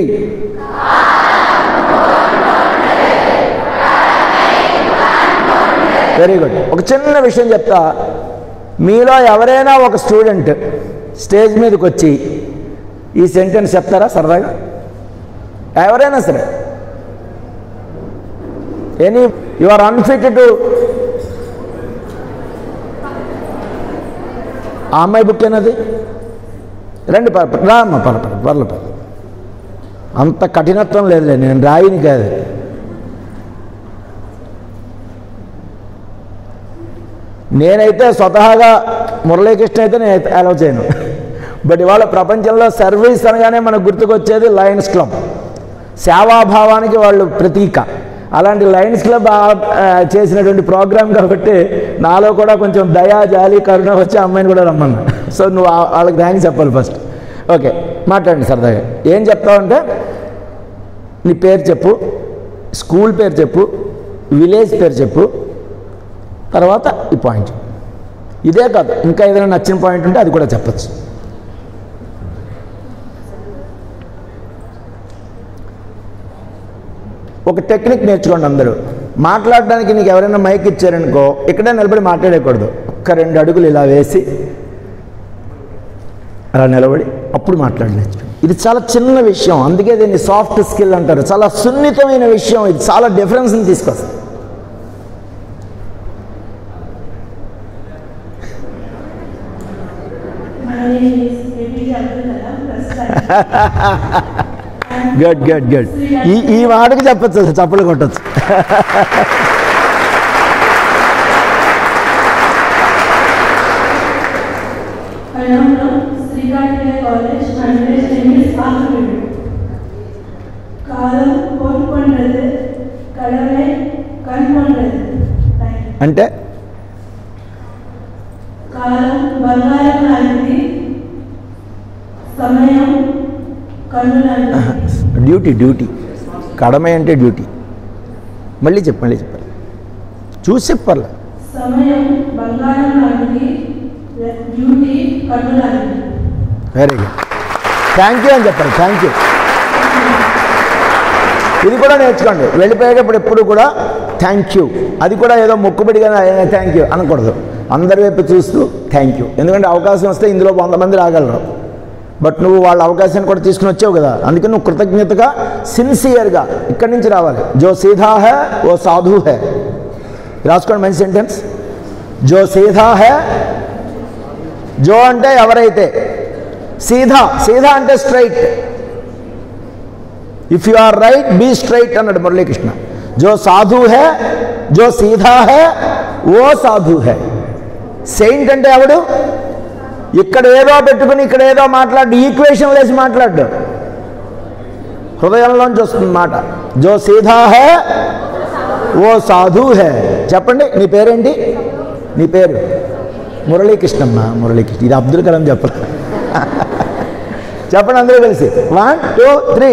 very good ఒక చిన్న విషయం చెప్తా మీలో ఎవరైనా ఒక స్టూడెంట్ స్టేజ్ మీదకి వచ్చి ఈ సెంటెన్స్ చెప్తారా సరదాగా ఎవరైనా సరే any you are unfit to ఆ అమ్మాయి బుక్ అయినది రండి పర పర- రా అమ్మ పర పర పర్ల పర్ల అంత కఠినత్వం లేదులే నేను రాయిని కాదు నేనైతే స్వతహాగా మురళీకృష్ణ అయితే నేను అలౌ చేయను బట్ ఇవాళ ప్రపంచంలో సర్వీస్ అనగానే మనకు గుర్తుకొచ్చేది లయన్స్ క్లబ్ సేవాభావానికి వాళ్ళు ప్రతీక అలాంటి లయన్స్ క్లబ్ ఆ- ఆ చేసినటువంటి ప్రోగ్రామ్ కాబట్టి నాలో కూడా కొంచెం దయా జాలి కరుణ వచ్చి ఆ అమ్మాయిని కూడా రమ్మన్నా సో నువ్వు ఆ- వాళ్ళకి థ్యాంక్స్ చెప్పాలి ఫస్ట్ ఓకే మాట్లాడండి సరదాగా ఏం చెప్తావంటే నీ పేరు చెప్పు స్కూల్ పేరు చెప్పు విలేజ్ పేరు చెప్పు తర్వాత ఈ పాయింట్ ఇదే కాదు ఇంకా ఏదైనా నచ్చిన పాయింట్ ఉంటే అది కూడా చెప్పచ్చు ఒక టెక్నిక్ నేర్చుకోండి అందరూ మాట్లాడడానికి నీకు ఎవరైనా మైక్ ఇచ్చారనుకో ఇక్కడే నిలబడి మాట్లాడకూడదు ఒక్క రెండు అడుగులు ఇలా వేసి అలా నిలబడి అప్పుడు మాట్లాడి నేర్చుకోండి ఇది చాలా చిన్న విషయం అందుకే దీన్ని సాఫ్ట్ స్కిల్ అంటారు చాలా సున్నితమైన విషయం ఇది చాలా డిఫరెన్స్ని తీసుకొస్తుంది గుడ్ గుడ్ గుడ్ ఈ ఈ మాటకి చెప్పచ్చు అసలు చప్పలు కొట్టచ్చు
కళ్యాణంలో శ్రీకాంతయ్య కాలేజ్ హండ్రెడ్ సెమీస్ ఆకుపీడు కాలం பொன் பண்றது கடமை கண் பண்றது
అంటే
కాలం బంగారం లాంటిది సమయం కన్ను లాంటిది
డ్యూటీ డ్యూటీ కడమే అంటే డ్యూటీ మళ్ళీ చెప్పు మళ్ళీ చెప్పాలి చూసి చెప్పాలి
సమయం బంగారం లాంటిది డ్యూటీ కన్ను లాంటిది
వెరీ గుడ్ థ్యాంక్ యూ అని చెప్పాలి థ్యాంక్ యూ ఇది కూడా నేర్చుకోండి వెళ్ళిపోయేటప్పుడు ఎప్పుడు కూడా థ్యాంక్ యూ అది కూడా ఏదో మొక్కుబడిగా థ్యాంక్ యూ అనకూడదు అందరి వైపు చూస్తూ థ్యాంక్ యూ ఎందుకంటే అవకాశం వస్తే ఇందులో వంద మంది రాగలరు బట్ నువ్వు వాళ్ళ అవకాశాన్ని కూడా తీసుకుని వచ్చావు కదా అందుకే నువ్వు కృతజ్ఞతగా సిన్సియర్గా ఇక్కడి నుంచి రావాలి జో సీధా హే ఓ సాధు హే రాసుకోండి మంచి సెంటెన్స్ జో సీధా హే జో అంటే ఎవరైతే సీధా సీధా అంటే straight if you are right be straight అన్నాడు మురళీకృష్ణ జో సాధు హే జో సీధా హే ఓ సాధు హే సెయింట్ అంటే ఎవడు ఇక్కడ ఏదో పెట్టుకుని ఇక్కడ ఏదో మాట్లాడు ఈక్వేషన్ వేసి మాట్లాడు హృదయంలోంచి వస్తుంది మాట జో సీధా హే ఓ సాధు హే చెప్పండి నీ పేరేంటి నీ పేరు మురళీకృష్ణమ్మ మురళీకృష్ణ ఇది అబ్దుల్ కలాం చెప్పరు చెప్పండి అందరూ కలిసి one two three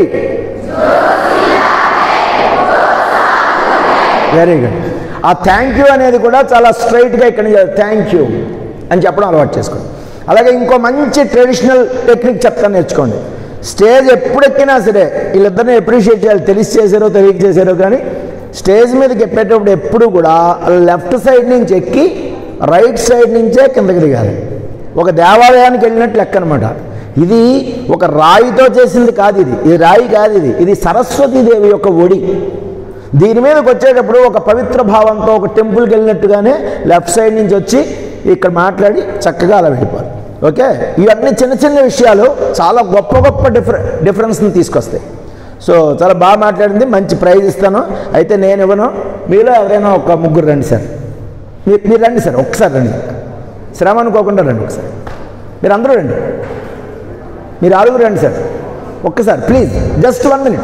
very good ఆ థ్యాంక్ యూ అనేది కూడా చాలా స్ట్రైట్గా ఇక్కడ థ్యాంక్ యూ అని చెప్పడం అలవాటు చేసుకోండి అలాగే ఇంకో మంచి ట్రెడిషనల్ టెక్నిక్ చెప్తాను నేర్చుకోండి స్టేజ్ ఎప్పుడు ఎక్కినా సరే వీళ్ళిద్దరిని అప్రిషియేట్ చేయాలి తెలిసి చేశారో తెలియక చేశారో కానీ స్టేజ్ మీదకి ఎక్కేటప్పుడు ఎప్పుడు కూడా లెఫ్ట్ సైడ్ నుంచి ఎక్కి రైట్ సైడ్ నుంచే కిందకి దిగాలి ఒక దేవాలయానికి వెళ్ళినట్టు లెక్క అనమాట ఇది ఒక రాయితో చేసింది కాదు ఇది ఇది రాయి కాదు ఇది ఇది సరస్వతీదేవి యొక్క ఒడి దీని మీదకి వచ్చేటప్పుడు ఒక పవిత్ర భావంతో ఒక టెంపుల్కి వెళ్ళినట్టుగానే లెఫ్ట్ సైడ్ నుంచి వచ్చి ఇక్కడ మాట్లాడి చక్కగా అలా వెళ్ళిపోవాలి ఓకే ఇవన్నీ చిన్న చిన్న విషయాలు చాలా గొప్ప గొప్ప డిఫర డిఫరెన్స్ని తీసుకొస్తాయి సో చాలా బాగా మాట్లాడింది మంచి ప్రైజ్ ఇస్తాను అయితే నేను ఇవ్వను మీలో ఎవరైనా ఒక ముగ్గురు రండి సార్ మీరు మీరు రండి సార్ ఒకసారి రండి శ్రమ అనుకోకుండా రండి ఒకసారి మీరు అందరూ రండి మీరు ఆరుగురు రండి సార్ ఒక్కసారి ప్లీజ్ జస్ట్ వన్ మినిట్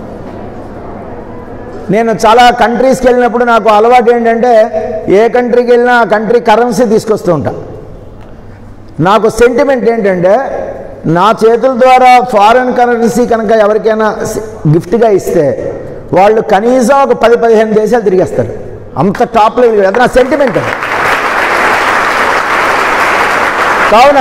నేను చాలా కంట్రీస్కి వెళ్ళినప్పుడు నాకు అలవాటు ఏంటంటే ఏ కంట్రీకి వెళ్ళినా ఆ కంట్రీ కరెన్సీ తీసుకొస్తూ ఉంటా నాకు సెంటిమెంట్ ఏంటంటే నా చేతుల ద్వారా ఫారెన్ కరెన్సీ కనుక ఎవరికైనా గిఫ్ట్గా ఇస్తే వాళ్ళు కనీసం ఒక పది పదిహేను దేశాలు తిరిగేస్తారు అంత టాప్లో అది నా సెంటిమెంట్ అది కావున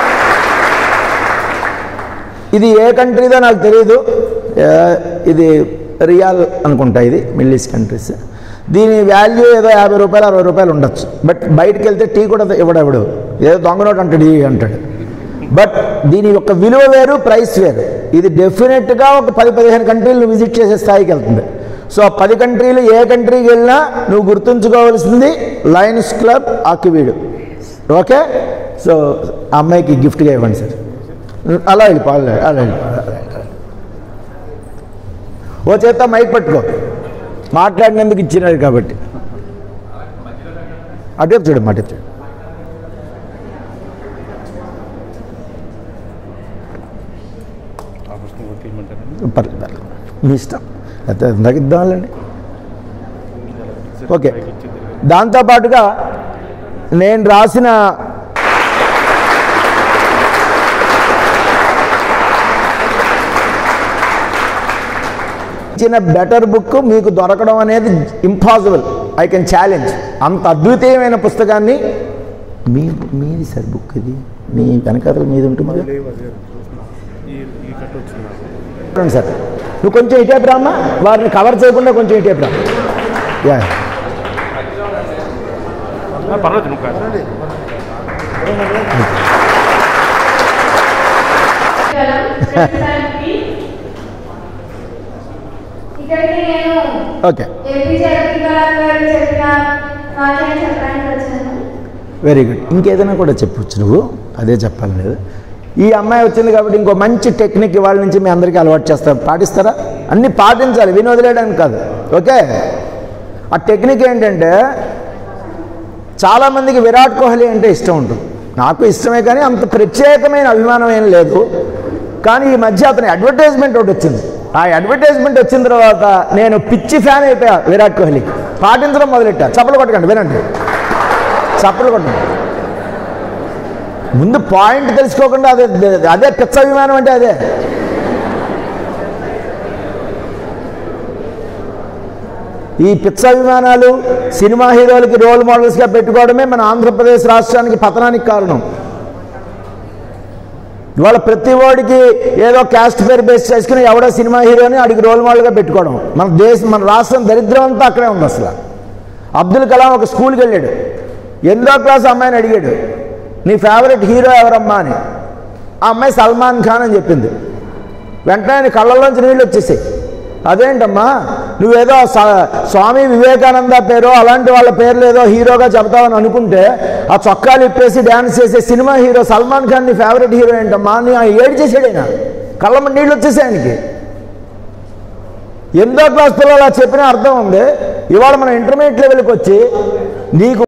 ఇది ఏ కంట్రీదో నాకు తెలియదు ఏ, ఇది రియాల్ అనుకుంటా ఇది మిడిల్ ఈస్ట్ కంట్రీస్ దీని వాల్యూ ఏదో యాభై రూపాయలు అరవై రూపాయలు ఉండొచ్చు బట్ బయటకు వెళ్తే టీ కూడా ఇవ్వడెవడు ఏదో దొంగ నోట్ అంటాడు ఈ అంటాడు బట్ దీని యొక్క విలువ వేరు ప్రైస్ వేరు ఇది డెఫినెట్గా ఒక పది పదిహేను కంట్రీలు విజిట్ చేసే స్థాయికి వెళ్తుంది సో ఆ పది కంట్రీలు ఏ కంట్రీకి వెళ్ళినా నువ్వు గుర్తుంచుకోవాల్సింది Lions Club Akividu okay so ఆ అమ్మాయికి గిఫ్ట్గా ఇవ్వండి సార్ అలా వెళ్ళిపో అలా అలా వెళ్ళిపో అలా వెళ్ళిపో. ఓ చేత మైక్ పట్టుకో మాట్లాడినందుకు ఇచ్చినారు కాబట్టి అటే చూడు అటే చూడు పర్లేదు పర్లేదు మీ ఇష్టం అయితే ఇందాక ఇద్దాంలేండి ఓకే దాంతోపాటుగా నేను రాసిన ఇచ్చిన బెటర్ బుక్ మీకు దొరకడం అనేది ఇంపాసిబుల్ ఐ కెన్ ఛాలెంజ్ అంత అద్వితీయమైన పుస్తకాన్ని మీ మీది సార్ బుక్ ఇది మీ వెనకాతల మీది ఉంటుంది కదా? చూడండి సార్ నువ్వు కొంచెం ఇటేపు రామ్మా వారిని కవర్ చేయకుండా కొంచెం ఇటేపు రా యా
పర్లేదు నువ్వు కాదు
ప్రస్తుతానికి ఇక్కడికి నేను
ఓకే
ఏపీజే అబ్దుల్ కలాం గారు చెప్పిన వాక్యాన్ని చెప్పడానికి వచ్చాను
వెరీ గుడ్ ఇంకేదైనా కూడా చెప్పొచ్చు నువ్వు అదే చెప్పాలి లేదు ఈ అమ్మాయి వచ్చింది కాబట్టి ఇంకో మంచి టెక్నిక్ ఇవాళ నుంచి మీ అందరికీ అలవాటు చేస్తారు పాటిస్తారా అన్నీ పాటించాలి విని వదిలేయడానికి కాదు ఓకే ఆ టెక్నిక్ ఏంటంటే చాలామందికి విరాట్ కోహ్లీ అంటే ఇష్టం ఉంటుంది నాకు ఇష్టమే కానీ అంత ప్రత్యేకమైన అభిమానం ఏం లేదు కానీ ఈ మధ్య అతని అడ్వర్టైజ్మెంట్ ఒకటి వచ్చింది ఆ అడ్వర్టైజ్మెంట్ వచ్చిన తర్వాత నేను పిచ్చి ఫ్యాన్ అయిపోయా విరాట్ కోహ్లీ పాటించడం మొదలెట్టా చప్పలు కొట్టకండి వినండి చప్పలు కొట్టండి ముందు పాయింట్ తెలుసుకోకుండా అదే అదే పిచ్చ అభిమానం అంటే అదే ఈ పిచ్చ అభిమానాలు సినిమా హీరోలకి రోల్ మోడల్స్గా పెట్టుకోవడమే మన ఆంధ్రప్రదేశ్ రాష్ట్రానికి పతనానికి కారణం ఇవాళ ప్రతి వాడికి ఏదో క్యాస్ట్ పేరు బేస్ చేసుకుని ఎవడో సినిమా హీరోని అడిగి రోల్ మోడల్గా పెట్టుకోవడం మన దేశం మన రాష్ట్రం దరిద్రం అంతా అక్కడే ఉంది అసలు అబ్దుల్ కలాం ఒక స్కూల్కి వెళ్ళాడు ఎనిమిదో క్లాస్ అమ్మాయిని అడిగాడు నీ ఫేవరెట్ హీరో ఎవరమ్మా అని ఆ అమ్మాయి సల్మాన్ ఖాన్ అని చెప్పింది వెంటనే ఆయన కళ్ళల్లోంచి నీళ్ళు వచ్చేసాయి అదేంటమ్మా నువ్వేదో స- స్వామి వివేకానంద పేరు అలాంటి వాళ్ళ పేర్లు ఏదో హీరోగా చెప్తావని అనుకుంటే ఆ చొక్కాలు ఇప్పేసి డ్యాన్స్ చేసే సినిమా హీరో సల్మాన్ ఖాన్ నీ ఫేవరెట్ హీరో ఏంటమ్మా అని ఆయన ఏడు చేసాడు ఆయన కళ్ళమ్మ నీళ్ళు వచ్చేసాయి ఆయనకి ఎనిమిదో క్లాస్ పిల్లలు అలా చెప్పిన అర్థం ఉంది ఇవాళ మనం ఇంటర్మీడియట్ లెవెల్కి వచ్చి నీకు